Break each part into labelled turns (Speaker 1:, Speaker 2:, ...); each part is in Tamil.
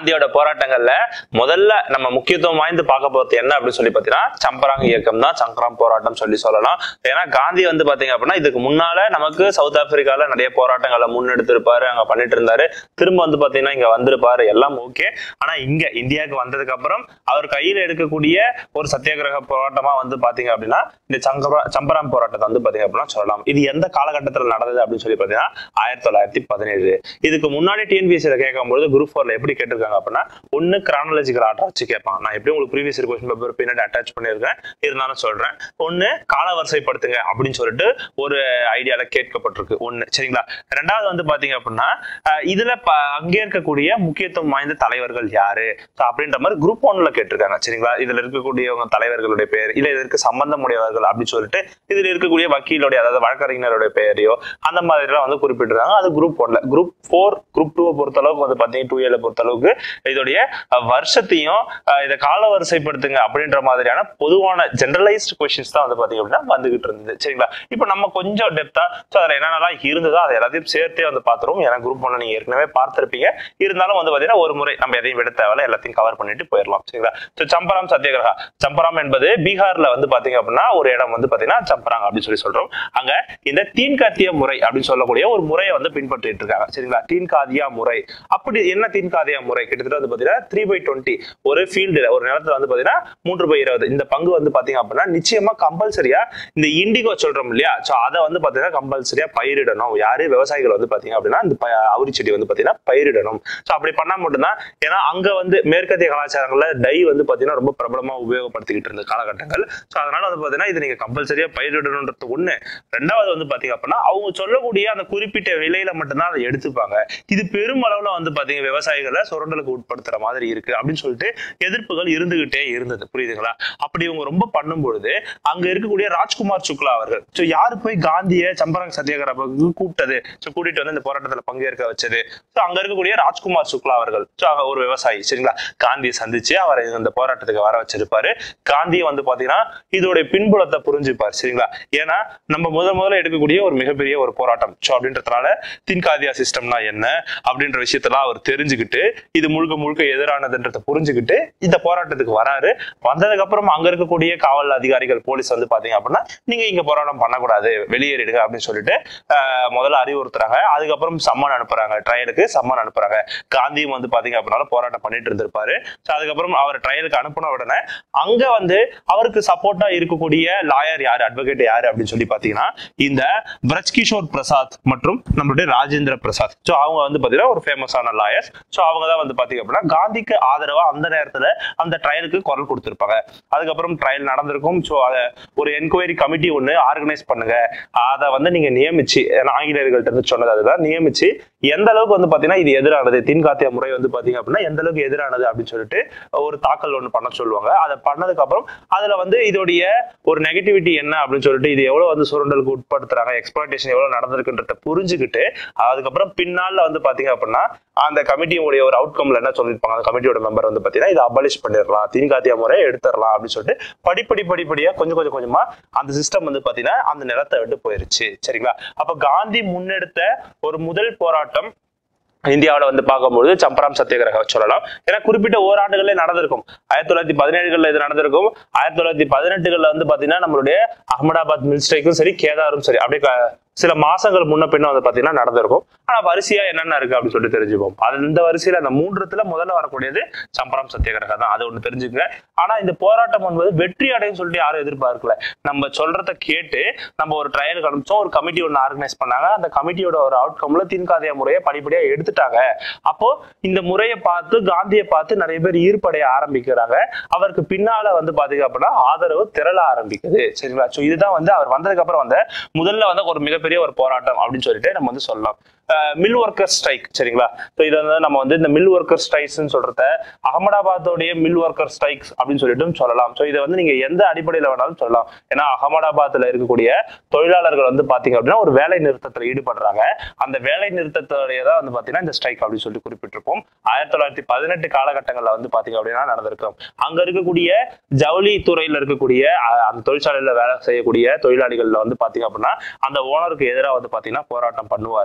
Speaker 1: காந்தியோட போராட்டங்கள்ல முதல்ல நம்ம முக்கியத்துவம் வாய்ந்து பார்க்க போறது என்ன அப்படின்னு சொல்லி பார்த்தீங்கன்னா சம்பராங் இயக்கம் தான் சங்கராம் போராட்டம் சொல்லி சொல்லலாம் ஏன்னா காந்தி வந்து பாத்தீங்க அப்படின்னா இதுக்கு முன்னால நமக்கு சவுத் ஆப்பிரிக்கால நிறைய போராட்டங்களை முன்னெடுத்திருப்பாரு அங்க பண்ணிட்டு இருந்தாரு திரும்ப வந்து பாத்தீங்கன்னா இங்க வந்திருப்பாரு எல்லாம் ஓகே ஆனா இங்க இந்தியாவுக்கு வந்ததுக்கு அப்புறம் அவர் கையில எடுக்கக்கூடிய ஒரு சத்தியாகிரக போராட்டமா வந்து பாத்தீங்க அப்படின்னா இந்த சங்கரா சம்பராம் போராட்டத்தை வந்து பாத்தீங்க அப்படின்னா சொல்லலாம் இது எந்த காலகட்டத்தில் நடந்தது அப்படின்னு சொல்லி பாத்தீங்கன்னா ஆயிரத்தி தொள்ளாயிரத்தி பதினேழு இதுக்கு முன்னாடி டிஎன்பிஎஸ்சியில் கேட்கும்போது குரூப் ஃபோர்ல எப்படி கேட்டிருக்காங்க அப்படின்னா ஒன்னு கிரானலாஜிக்கல் ஆர்டர் வச்சு கேட்பான் நான் எப்படி உங்களுக்கு ப்ரீவியஸ் கொஸ்டின் பேப்பர் பின்னாடி அட்டாச் பண்ணியிருக்கேன் இருந்தாலும் சொல்றேன் ஒன்னு காலவரிசைப்படுத்துங்க அப்படின்னு சொல்லிட்டு ஒரு ஐடியால கேட்கப்பட்டிருக்கு ஒண்ணு சரிங்களா ரெண்டாவது வந்து பாத்தீங்க அப்படின்னா அஹ் இதுல ப- பங்கேற்கக்கூடிய முக்கியத்துவம் வாய்ந்த தலைவர்கள் யாரு So அப்படின்ற மாதிரி குரூப் ஒன்ல கேட்டிருக்காங்க சரிங்களா இதுல இருக்கக்கூடியவங்க தலைவர்களுடைய பேர் இல்ல இதற்கு சம்பந்தம் உடையவர்கள் அப்படின்னு சொல்லிட்டு இதுல இருக்கக்கூடிய வக்கீலுடைய அதாவது வழக்கறிஞருடைய பெயரையோ அந்த மாதிரி எல்லாம் வந்து குறிப்பிட்டிருக்காங்க அது குரூப் ஒன்ல குரூப் ஃபோர் குரூப் டூவை பொறுத்த அளவுக்கு வந்து பாத்தீங்கன்னா டூ ஏல பொறுத்த அளவுக்கு இதோடைய அஹ், வருஷத்தையும் அஹ், இதை கால வரிசைப்படுத்துங்க அப்படின்ற மாதிரியான பொதுவான ஜெனரலைஸ்ட் கொஸ்டின்ஸ் தான் வந்து பாத்தீங்க அப்படின்னா வந்துகிட்டு இருந்தது சரிங்களா இப்போ நம்ம கொஞ்சம் டெப்தா ஸோ அதில் என்னென்னலாம் இருந்ததோ அதை எல்லாத்தையும் சேர்த்தே வந்து பார்த்துருவோம் ஏன்னா குரூப் ஒன்று நீங்க ஏற்கனவே பார்த்திருப்பீங்க இருந்தாலும் வந்து பாத்தீங்கன்னா ஒரு முறை நம்ம எதையும் விட தேவையில்ல எல்லாத்தையும் கவர் பண்ணிட்டு போயிடலாம் சரிங்களா ஸோ சம்பராம் சத்தியகிரகா சம்பராம் என்பது பீகார்ல வந்து பாத்தீங்க அப்படின்னா ஒரு இடம் வந்து பாத்தீங்கன்னா சம்பராங் அப்படின்னு சொல்லி சொல்றோம் அங்க இந்த தீன்காத்திய முறை அப்படின்னு சொல்லக்கூடிய ஒரு முறையை வந்து பின்பற்றிட்டு இருக்காங்க சரிங்களா தீன்காதியா முறை அப்படி என்ன தீன்காதியா முறை கிட்டத்தட்ட வந்து பாத்தீங்கன்னா த்ரீ பை டுவெண்ட்டி ஒரு ஃபீல்டுல ஒரு நிலத்துல வந்து பாத்தீங்கன்னா மூன்று பை இருபது இந்த பங்கு வந்து பாத்தீங்க அப்படின்னா நிச்சயமா கம்பல்சரியா இந்த இண்டிகோ சொல்றோம் இல்லையா சோ அதை வந்து பாத்தீங்கன்னா கம்பல்சரியா பயிரிடணும் யாரு விவசாயிகள் வந்து பாத்தீங்க அப்படின்னா இந்த ப- அவுரி செடி வந்து பாத்தீங்கன்னா பயிரிடணும் சோ அப்படி பண்ணா மட்டும்தான் ஏன்னா அங்க வந்து மேற்கத்திய கலாச்சாரங்கள்ல டை வந்து பாத்தீங்கன்னா ரொம்ப பிரபலமா உபயோகப்படுத்திக்கிட்டு இருந்த காலகட்டங்கள் சோ அதனால வந்து பாத்தீங்கன்னா இது நீங்க கம்பல்சரியா பயிரிடணுன்றது ஒண்ணு ரெண்டாவது வந்து பாத்தீங்க அப்படின்னா அவங்க சொல்லக்கூடிய அந்த குறிப்பிட்ட விலையில மட்டும்தான் அதை எடுத்துப்பாங்க இது பெருமளவுல வந்து பாத்தீங்க விவசாயிகளை சுரண்டலுக்கு உட்படுத்துற மாதிரி இருக்கு அப்படின்னு சொல்லிட்டு எதிர்ப்புகள் இருந்துகிட்டே இருந்தது புரியுதுங்களா அப்படி இவங்க ரொம்ப பண்ணும் பொழுது அங்க இருக்கக்கூடிய ராஜ்குமார் சுக்லா அவர்கள் சோ யாரு போய் காந்திய சம்பரங் சத்தியாகிரகம் கூப்பிட்டது சோ கூட்டிட்டு வந்து இந்த போராட்டத்துல பங்கேற்க வச்சது சோ அங்க இருக்கக்கூடிய ராஜ்குமார் சுக்லா அவர்கள் சோ ஒரு விவசாயி சரிங்களா காந்தியை சந்திச்சு அவரை இந்த போராட்டத்துக்கு வர வச்சிருப்பாரு காந்தியை வந்து பாத்தீங்கன்னா இதோடைய பின்புலத்தை புரிஞ்சுப்பார் சரிங்களா ஏன்னா நம்ம முதல் முதல்ல எடுக்கக்கூடிய ஒரு மிகப்பெரிய ஒரு போராட்டம் சோ அப்படின்றதுனால தின்காதியா சிஸ்டம்னா என்ன அப்படின்ற விஷயத்தெல்லாம் அவர் தெரிஞ்சுக்கிட்டு இது முழுக்க முழுக்க எதிரானதுன்றதை புரிஞ்சுக்கிட்டு இந்த போராட்டத்துக்கு வராரு வந்ததுக்கு அப்புறம் அங்க இருக்கக்கூடிய காவல் அதிகாரிகள் போலீஸ் வந்து பாத்தீங்க அப்படின்னா நீங்க இங்க போராட்டம் பண்ணக்கூடாது வெளியேறிடுங்க அப்படின்னு சொல்லிட்டு ஆஹ், முதல்ல அறிவுறுத்துறாங்க அதுக்கப்புறம் சம்மன் அனுப்புறாங்க ட்ரையலுக்கு சம்மன் அனுப்புறாங்க காந்தியும் வந்து பாத்தீங்க அப்படின்னாலும் போராட்டம் பண்ணிட்டு இருந்திருப்பாரு So அதுக்கப்புறம் அவர் ட்ரையலுக்கு அனுப்புன உடனே அங்க வந்து அவருக்கு சப்போர்ட்டா இருக்கக்கூடிய லாயர் யாரு அட்வொகேட் யாரு அப்படின்னு சொல்லி பாத்தீங்கன்னா இந்த பிரஜ்கிஷோர் பிரசாத் மற்றும் நம்மளுடைய ராஜேந்திர பிரசாத் ஸோ அவங்க வந்து பாத்தீங்கன்னா ஒரு ஃபேமஸான லாயர்ஸ் ஸோ அவங்க தான் வந்து பாத்தீங்க அப்படின்னா காந்திக்கு ஆதரவா அந்த நேரத்துல அந்த ட்ரையலுக்கு குரல் கொடுத்திருப்பாங்க அதுக்கப்புறம் ட்ரையல் நடந்திருக்கும் ஸோ அதை ஒரு என்கொயரி கமிட்டி ஒன்று ஆர்கனைஸ் பண்ணுங்க அதை வந்து நீங்க நியமிச்சு ஏன்னா ஆங்கிலேயர்கள்ட்ட இருந்து சொன்னது அதுதான் நியமிச்சு எந்த அளவுக்கு வந்து பாத்தீங்கன்னா இது எதிரானது தீன்காத்திய முறை வந்து பாத்தீங்க அப்படின்னா எந்த அளவுக்கு எதிரானது அப்படின்னு சொல்லிட்டு ஒரு தாக்கல் ஒன்று பண்ண சொல்லுவாங்க அதை பண்ணதுக்கு அப்புறம் அதுல வந்து இதோடைய ஒரு நெகட்டிவிட்டி என்ன அப்படின்னு சொல்லிட்டு இது எவ்வளவு வந்து சுரண்டலுக்கு உட்படுத்துறாங்க எக்ஸ்பிளாய்டேஷன் எவ்வளவு நடந்திருக்குன்றத புரிஞ்சுக்கிட்டு அதுக்கப்புறம் பின்னால வந்து பாத்தீங்க அப்படின்னா அந்த கமிட்டியோடைய ஒரு அவுட்கம்ல என்ன சொல்லியிருப்பாங்க அந்த கமிட்டியோட மெம்பர் வந்து பாத்தீங்கன்னா இதை அபாலிஷ் பண்ணிடலாம் தீன்காத்திய முறையை எடுத்துடலாம் அப்படின்னு சொல்லிட்டு படிப்படி படிப்படியா கொஞ்சம் கொஞ்சம் கொஞ்சமா அந்த சிஸ்டம் வந்து பாத்தீங்கன்னா அந்த நிலத்தை விட்டு போயிருச்சு சரிங்களா அப்ப காந்தி முன்னெடுத்த ஒரு முதல் போராட்டம் இந்தியாவுல வந்து பார்க்கும்போது சம்பராம் சத்தியகிரகம் சொல்லலாம் ஏன்னா குறிப்பிட்ட ஓராண்டுகளே நடந்திருக்கும் ஆயிரத்தி தொள்ளாயிரத்தி பதினேழுகள்ல இது நடந்திருக்கும் ஆயிரத்தி தொள்ளாயிரத்தி பதினெட்டுகள்ல வந்து பாத்தீங்கன்னா நம்மளுடைய அகமதாபாத் மில் ஸ்ட்ரைக்கும் சரி கேதாரும் சரி அப்படியே க- சில மாசங்கள் முன்ன பின்ன வந்து பாத்தீங்கன்னா நடந்திருக்கும் ஆனா வரிசையா என்னென்ன இருக்கு அப்படின்னு சொல்லிட்டு தெரிஞ்சுப்போம் அது இந்த வரிசையில அந்த மூன்றுத்துல முதல்ல வரக்கூடியது சம்பராம் சத்தியகிரகம் தான் அது ஒண்ணு தெரிஞ்சுக்கங்க ஆனா இந்த போராட்டம் என்பது வெற்றி அடையும் சொல்லிட்டு யாரும் எதிர்பார்க்கல நம்ம சொல்றத கேட்டு நம்ம ஒரு ட்ரையலுக்கு அனுப்பிச்சோம் ஒரு கமிட்டி ஒன்று ஆர்கனைஸ் பண்ணாங்க அந்த கமிட்டியோட ஒரு அவுட்கம்ல தீன்காதைய முறையை படிப்படியா எடுத்துட்டாங்க அப்போ இந்த முறையை பார்த்து காந்தியை பார்த்து நிறைய பேர் ஈர்ப்படைய ஆரம்பிக்கிறாங்க அவருக்கு பின்னால வந்து பாத்தீங்க அப்படின்னா ஆதரவு திரள ஆரம்பிக்குது சரிங்களா சோ இதுதான் வந்து அவர் வந்ததுக்கு அப்புறம் வந்த முதல்ல வந்து ஒரு மிகப்பெரிய ஒரு போராட்டம் அப்படின்னு சொல்லிட்டு நம்ம வந்து சொல்லலாம் மில் ஒர்க்கர் ஸ்ட்ரைக் சரிங்களா ஸோ இது வந்து நம்ம வந்து இந்த மில் ஒர்க்கர் ஸ்ட்ரைக்ஸ்னு சொல்றத அகமதாபாத்தோடைய மில் ஒர்க்கர் ஸ்ட்ரைக்ஸ் அப்படின்னு சொல்லிட்டு சொல்லலாம் ஸோ இதை வந்து நீங்க எந்த அடிப்படையில் வேணாலும் சொல்லலாம் ஏன்னா அகமதாபாத்ல இருக்கக்கூடிய தொழிலாளர்கள் வந்து பாத்தீங்க அப்படின்னா ஒரு வேலை நிறுத்தத்தில் ஈடுபடுறாங்க அந்த வேலை நிறுத்தத்தோடைய தான் வந்து பாத்தீங்கன்னா இந்த ஸ்ட்ரைக் அப்படின்னு சொல்லி குறிப்பிட்டிருப்போம் ஆயிரத்தி தொள்ளாயிரத்தி பதினெட்டு காலகட்டங்கள்ல வந்து பாத்தீங்க அப்படின்னா நடந்திருக்கும் அங்க இருக்கக்கூடிய ஜவுளி துறையில இருக்கக்கூடிய அஹ், அந்த தொழிற்சாலையில வேலை செய்யக்கூடிய தொழிலாளிகள்ல வந்து பாத்தீங்க அப்படின்னா அந்த ஓனருக்கு எதிராக வந்து பாத்தீங்கன்னா போராட்டம் பண்ணுவாரு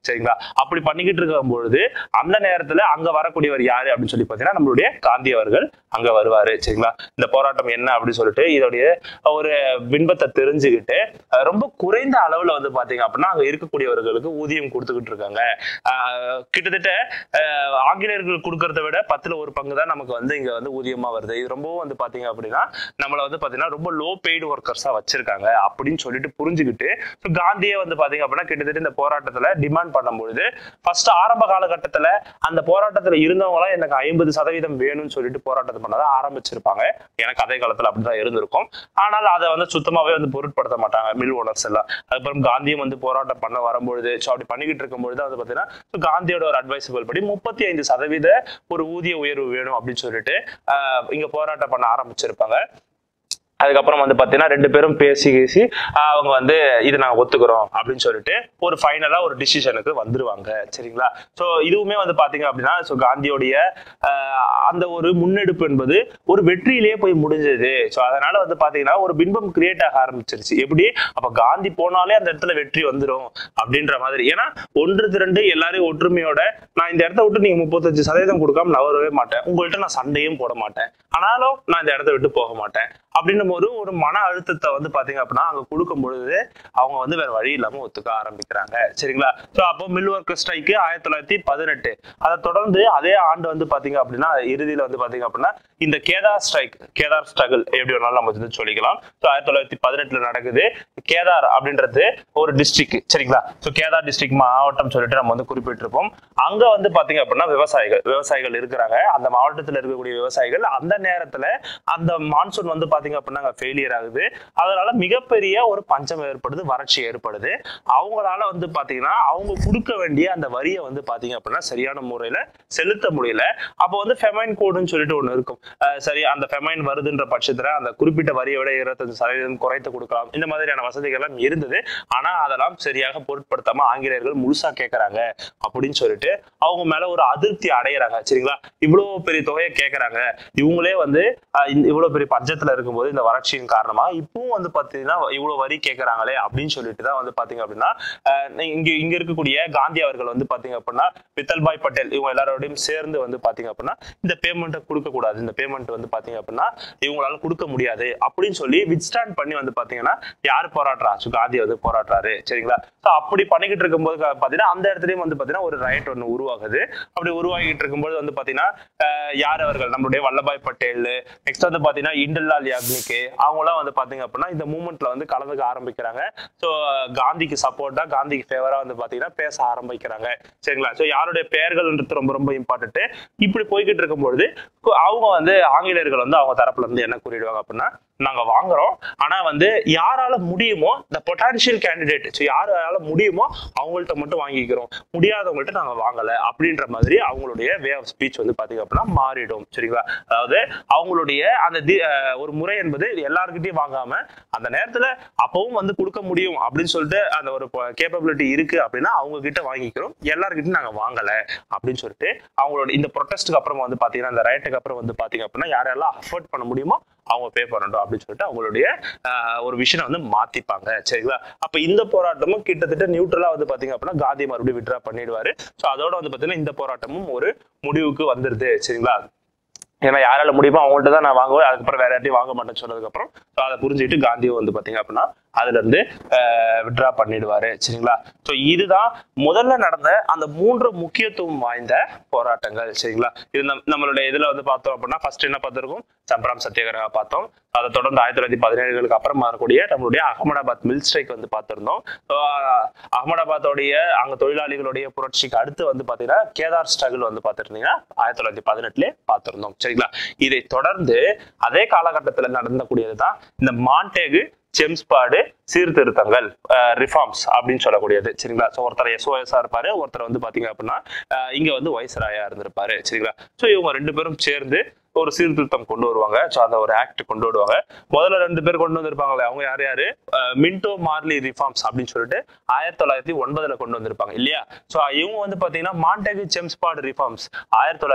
Speaker 1: சரிங்களா அப்படி பண்ணிக்கிட்டு இருக்கும் பொழுது அந்த நேரத்துல அங்க வரக்கூடியவர் யாரு அப்படின்னு சொல்லி பாத்தீங்கன்னா நம்மளுடைய காந்தி அவர்கள் அங்க வருவாரு சரிங்களா இந்த போராட்டம் என்ன அப்படின்னு சொல்லிட்டு இதோடைய ஒரு பின்பத்தை தெரிஞ்சுக்கிட்டு அஹ், ரொம்ப குறைந்த அளவுல வந்து பாத்தீங்க அப்படின்னா அங்க இருக்கக்கூடியவர்களுக்கு ஊதியம் கொடுத்துக்கிட்டு இருக்காங்க ஆஹ், கிட்டத்தட்ட ஆஹ், ஆங்கிலேயர்கள் கொடுக்கறத விட பத்துல ஒரு பங்கு தான் நமக்கு வந்து இங்க வந்து ஊதியமா வருது இது ரொம்பவும் வந்து பாத்தீங்க அப்படின்னா நம்மள வந்து பாத்தீங்கன்னா ரொம்ப லோ பெய்டு ஒர்க்கர்ஸா வச்சிருக்காங்க அப்படின்னு சொல்லிட்டு புரிஞ்சுக்கிட்டு so காந்தியே வந்து பாத்தீங்க அப்படின்னா கிட்டத்தட்ட இந்த போராட்டத்துல டிமாண்ட் பண்ணும்பொழுது ஃபர்ஸ்ட் ஆரம்ப காலகட்டத்துல அந்த போராட்டத்துல இருந்தவங்களாம் எனக்கு ஐம்பது சதவீதம் வேணும்னு சொல்லிட்டு போராட்டத்தை பண்ணதை ஆரம்பிச்சிருப்பாங்க எனக்கு அதே காலத்துல அப்படிதான் இருந்திருக்கும் ஆனால் அதை வந்து சுத்தமாவே வந்து பொருட்படுத்த மாட்டாங்க மில் ஓனர்ஸ் எல்லாம் அதுக்கப்புறம் காந்தியும் வந்து போராட்டம் பண்ண வரும்பொழுது ஸோ அப்படி பண்ணிக்கிட்டு இருக்கும்பொழுது வந்து பாத்தீங்கன்னா so காந்தியோட ஒரு அட்வைசபிள் படி முப்பத்தி ஐந்து சதவீத ஒரு ஊதிய உயர்வு வேணும் அப்படின்னு சொல்லிட்டு ஆஹ் இங்க போராட்டம் பண்ண ஆரம்பிச்சிருப்பாங்க அதுக்கப்புறம் வந்து பாத்தீங்கன்னா ரெண்டு பேரும் பேசி பேசி ஆஹ் அவங்க வந்து இது நாங்க ஒத்துக்கிறோம் அப்படின்னு சொல்லிட்டு ஒரு ஃபைனலா ஒரு டிசிஷனுக்கு வந்துருவாங்க சரிங்களா சோ இதுவுமே வந்து பாத்தீங்க அப்படின்னா ஸோ காந்தியோடைய ஆஹ் அந்த ஒரு முன்னெடுப்பு என்பது ஒரு வெற்றியிலேயே போய் முடிஞ்சது ஸோ அதனால வந்து பாத்தீங்கன்னா ஒரு பின்பம் கிரியேட் ஆக ஆரம்பிச்சிருச்சு எப்படி அப்ப காந்தி போனாலே அந்த இடத்துல வெற்றி வந்துரும் அப்படின்ற மாதிரி ஏன்னா ஒன்று திரண்டு எல்லாரையும் ஒற்றுமையோட நான் இந்த இடத்த விட்டு நீங்க முப்பத்தஞ்சு சதவீதம் கொடுக்காம நவரவே மாட்டேன் உங்கள்கிட்ட நான் சண்டையும் போட மாட்டேன் ஆனாலும் நான் இந்த இடத்த விட்டு போக மாட்டேன் அப்படின்னும் போது ஒரு மன அழுத்தத்தை வந்து பாத்தீங்க அப்படின்னா அங்க கொடுக்கும் பொழுது அவங்க வந்து வேற வழி இல்லாம ஒத்துக்க ஆரம்பிக்கிறாங்க சரிங்களா சோ அப்போ மில் ஒர்க்கர் ஸ்ட்ரைக்கு ஆயிரத்தி தொள்ளாயிரத்தி பதினெட்டு அதை தொடர்ந்து அதே ஆண்டு வந்து பாத்தீங்க அப்படின்னா இறுதியில வந்து பாத்தீங்க அப்படின்னா இந்த கேதார் ஸ்ட்ரைக் கேதார் ஸ்ட்ரகிள் எப்படி வேணாலும் நம்ம வந்து சொல்லிக்கலாம் ஸோ ஆயிரத்தி தொள்ளாயிரத்தி பதினெட்டுல நடக்குது கேதார் அப்படின்றது ஒரு டிஸ்ட்ரிக்ட் சரிங்களா ஸோ கேதார் டிஸ்ட்ரிக்ட் மாவட்டம் சொல்லிட்டு நம்ம வந்து குறிப்பிட்டிருப்போம் அங்க வந்து பாத்தீங்க அப்படின்னா விவசாயிகள் விவசாயிகள் இருக்கிறாங்க அந்த மாவட்டத்துல இருக்கக்கூடிய விவசாயிகள் அந்த நேரத்துல அந்த மான்சூன் வந்து பாத்தீங்க அப்படின்னா ஃபெயிலியர் ஆகுது அதனால மிகப்பெரிய ஒரு பஞ்சம் ஏற்படுது வறட்சி ஏற்படுது அவங்களால வந்து பாத்தீங்கன்னா அவங்க கொடுக்க வேண்டிய அந்த வரியை வந்து பாத்தீங்க அப்படின்னா சரியான முறையில செலுத்த முடியல அப்போ வந்து ஃபெமைன் கோடுன்னு சொல்லிட்டு ஒண்ணு இருக்கும் அஹ் சரி அந்த ஃபெமைன் வருதுன்ற பட்சத்துல அந்த குறிப்பிட்ட வரியை விட இருபத்தஞ்சு சதவீதம் குறைத்து கொடுக்கலாம் இந்த மாதிரியான வசதிகள் எல்லாம் இருந்தது ஆனா அதெல்லாம் சரியாக பொருட்படுத்தாம ஆங்கிலேயர்கள் முழுசா கேட்கறாங்க அப்படின்னு சொல்லிட்டு அவங்க மேல ஒரு அதிருப்தி அடையறாங்க சரிங்களா இவ்வளவு பெரிய தொகையை கேட்கறாங்க இவங்களே வந்து அஹ், இந்த- இவ்வளவு பெரிய பட்ஜெட்ல இருக்கும்போது இந்த வறட்சியின் காரணமா இப்பவும் வந்து பாத்தீங்கன்னா இவ்வளவு வரி கேட்கறாங்களே அப்படின்னு சொல்லிட்டு தான் வந்து பாத்தீங்க அப்படின்னா அஹ், இங்க இங்க இருக்கக்கூடிய காந்தி அவர்கள் வந்து பாத்தீங்க அப்படின்னா வித்தல்பாய் பட்டேல் இவங்க எல்லாரோடையும் சேர்ந்து வந்து பாத்தீங்க அப்படின்னா இந்த பேமெண்ட்டை கொடுக்க கூடாது இந்த பேமெண்ட் வந்து பாத்தீங்க அப்படின்னா இவங்களால கொடுக்க முடியாது அப்படின்னு சொல்லி வித்ஸ்டாண்ட் பண்ணி வந்து பாத்தீங்கன்னா யார் போராடுறா ஸோ காந்தி வந்து போராடுறாரு சரிங்களா ஸோ அப்படி பண்ணிக்கிட்டு இருக்கும்போது கா- பாத்தீங்கன்னா அந்த இடத்துலயும் வந்து பாத்தீங்கன்னா ஒரு ரைட் ஒன்று உருவாகுது அப்படி உருவாகிட்டு இருக்கும்போது வந்து பாத்தீங்கன்னா அஹ், யார் அவர்கள் நம்மளுடைய வல்லபாய் பட்டேல் நெக்ஸ்ட் வந்து பாத்தீங்கன்னா இண்டல்லால் யாக்னிக்கு அவங்களாம் வந்து பாத்தீங்க அப்படின்னா இந்த மூமெண்ட்ல வந்து கலந்துக்க ஆரம்பிக்கிறாங்க ஸோ காந்திக்கு சப்போர்ட்டா காந்திக்கு ஃபேவரா வந்து பாத்தீங்கன்னா பேச ஆரம்பிக்கிறாங்க சரிங்களா ஸோ யாருடைய பெயர்கள்ன்றது ரொம்ப ரொம்ப இம்பார்ட்டன்ட் இப்படி போய்கிட்டு இருக்கும்பொழுது கு- அவங்க வந்து ஆங்கிலேயர்கள் வந்து அவங்க தரப்புல இருந்து என்ன கூறிடுவாங்க அப்படின்னா நாங்க வாங்குறோம் ஆனா வந்து யாரால முடியுமோ இந்த பொட்டான்ஷியல் கேண்டிடேட் ஸோ யாரால முடியுமோ அவங்கள்ட்ட மட்டும் வாங்கிக்கிறோம் முடியாதவங்கள்ட்ட நாங்க வாங்கல அப்படின்ற மாதிரி அவங்களுடைய வே ஆஃப் ஸ்பீச் வந்து பாத்தீங்க அப்படின்னா மாறிடும் சரிங்களா அதாவது அவங்களுடைய அந்த தி- அஹ் ஒரு முறை என்பது எல்லாருக்கிட்டையும் வாங்காம அந்த நேரத்துல அப்பவும் வந்து கொடுக்க முடியும் அப்படின்னு சொல்லிட்டு அந்த ஒரு கேப்பபிலிட்டி இருக்கு அப்படின்னா அவங்க கிட்ட வாங்கிக்கிறோம் எல்லாருக்கிட்டையும் நாங்க வாங்கல அப்படின்னு சொல்லிட்டு அவங்களோட இந்த ப்ரொட்டஸ்ட்டுக்கு அப்புறம் வந்து பாத்தீங்கன்னா இந்த ரைட்டுக்கு அப்புறம் வந்து பாத்தீங்க அப்படின்னா யாரெல்லாம் அஃபோர்ட் பண்ண முடியுமோ அவங்க பே பண்ணட்டும் அப்படின்னு சொல்லிட்டு அவங்களுடைய ஆஹ், ஒரு விஷனை வந்து மாத்திப்பாங்க சரிங்களா அப்ப இந்த போராட்டமும் கிட்டத்தட்ட நியூட்ரலா வந்து பாத்தீங்க அப்படின்னா காந்தி மறுபடியும் விட்ரா பண்ணிடுவாரு ஸோ அதோட வந்து பாத்தீங்கன்னா இந்த போராட்டமும் ஒரு முடிவுக்கு வந்துருது சரிங்களா ஏன்னா யாரால முடியுமோ அவங்கள்ட்ட தான் நான் வாங்குவேன் அதுக்கப்புறம் வேற யார்ட்டையும் வாங்க மாட்டேன்னு சொன்னதுக்கு அப்புறம் ஸோ அதை புரிஞ்சுக்கிட்டு காந்தியும் வந்து பாத்தீங்க அப்படின்னா அதுல இருந்து விட்ரா பண்ணிடுவாரு சரிங்களா ஸோ இதுதான் முதல்ல நடந்த அந்த மூன்று முக்கியத்துவம் வாய்ந்த போராட்டங்கள் சரிங்களா இது நம் நம்மளுடைய இதுல வந்து பார்த்தோம் அப்படின்னா ஃபர்ஸ்ட் என்ன பார்த்திருக்கோம் சம்பராம் சத்தியாகிரகா பார்த்தோம் அதை தொடர்ந்து ஆயிரத்தி தொள்ளாயிரத்தி பதினேழுகளுக்கு அப்புறம் வரக்கூடிய நம்மளுடைய அகமதாபாத் மில் ஸ்ட்ரைக் வந்து பார்த்திருந்தோம் So, ஆஹ், அகமதாபாத்தோடைய அங்க தொழிலாளிகளுடைய புரட்சிக்கு அடுத்து வந்து பாத்தீங்கன்னா கேதார் ஸ்ட்ரகிள் வந்து பார்த்திருந்தீங்கன்னா ஆயிரத்தி தொள்ளாயிரத்தி பதினெட்டுல பார்த்திருந்தோம் சரிங்களா இதை தொடர்ந்து அதே காலகட்டத்துல நடந்தக்கூடியதுதான் இந்த மாண்டேகு செம்ஸ்பாடு சீர்திருத்தங்கள் ரிஃபார்ம்ஸ் அப்படின்னு சொல்லக்கூடியது சரிங்களா ஸோ ஒருத்தர் எஸ்ஓஎஸ்ஆ இருப்பாரு ஒருத்தர் வந்து பாத்தீங்க அப்படின்னா அஹ் இங்க வந்து வைஸ்ராயா இருந்திருப்பாரு சரிங்களா ஸோ இவங்க ரெண்டு பேரும் சேர்ந்து ஒரு சீர்திருத்தம் கொண்டு வருவாங்க ஸோ அந்த ஒரு ஆக்ட் கொண்டு வருவாங்க முதல்ல ரெண்டு பேர் கொண்டு வந்திருப்பாங்களே அவங்க யார் யாரு அஹ் மின்டோ மார்லி ரிஃபார்ம்ஸ் அப்படின்னு சொல்லிட்டு ஆயிரத்தி தொள்ளாயிரத்தி ஒன்பதுல கொண்டு வந்திருப்பாங்க இல்லையா ஸோ இவங்க வந்து பாத்தீங்கன்னா மாண்டேகு செம்ஸ்பாடு ரிஃபார்ம்ஸ் ஆயிரத்தி தொள்ளாயிரத்தி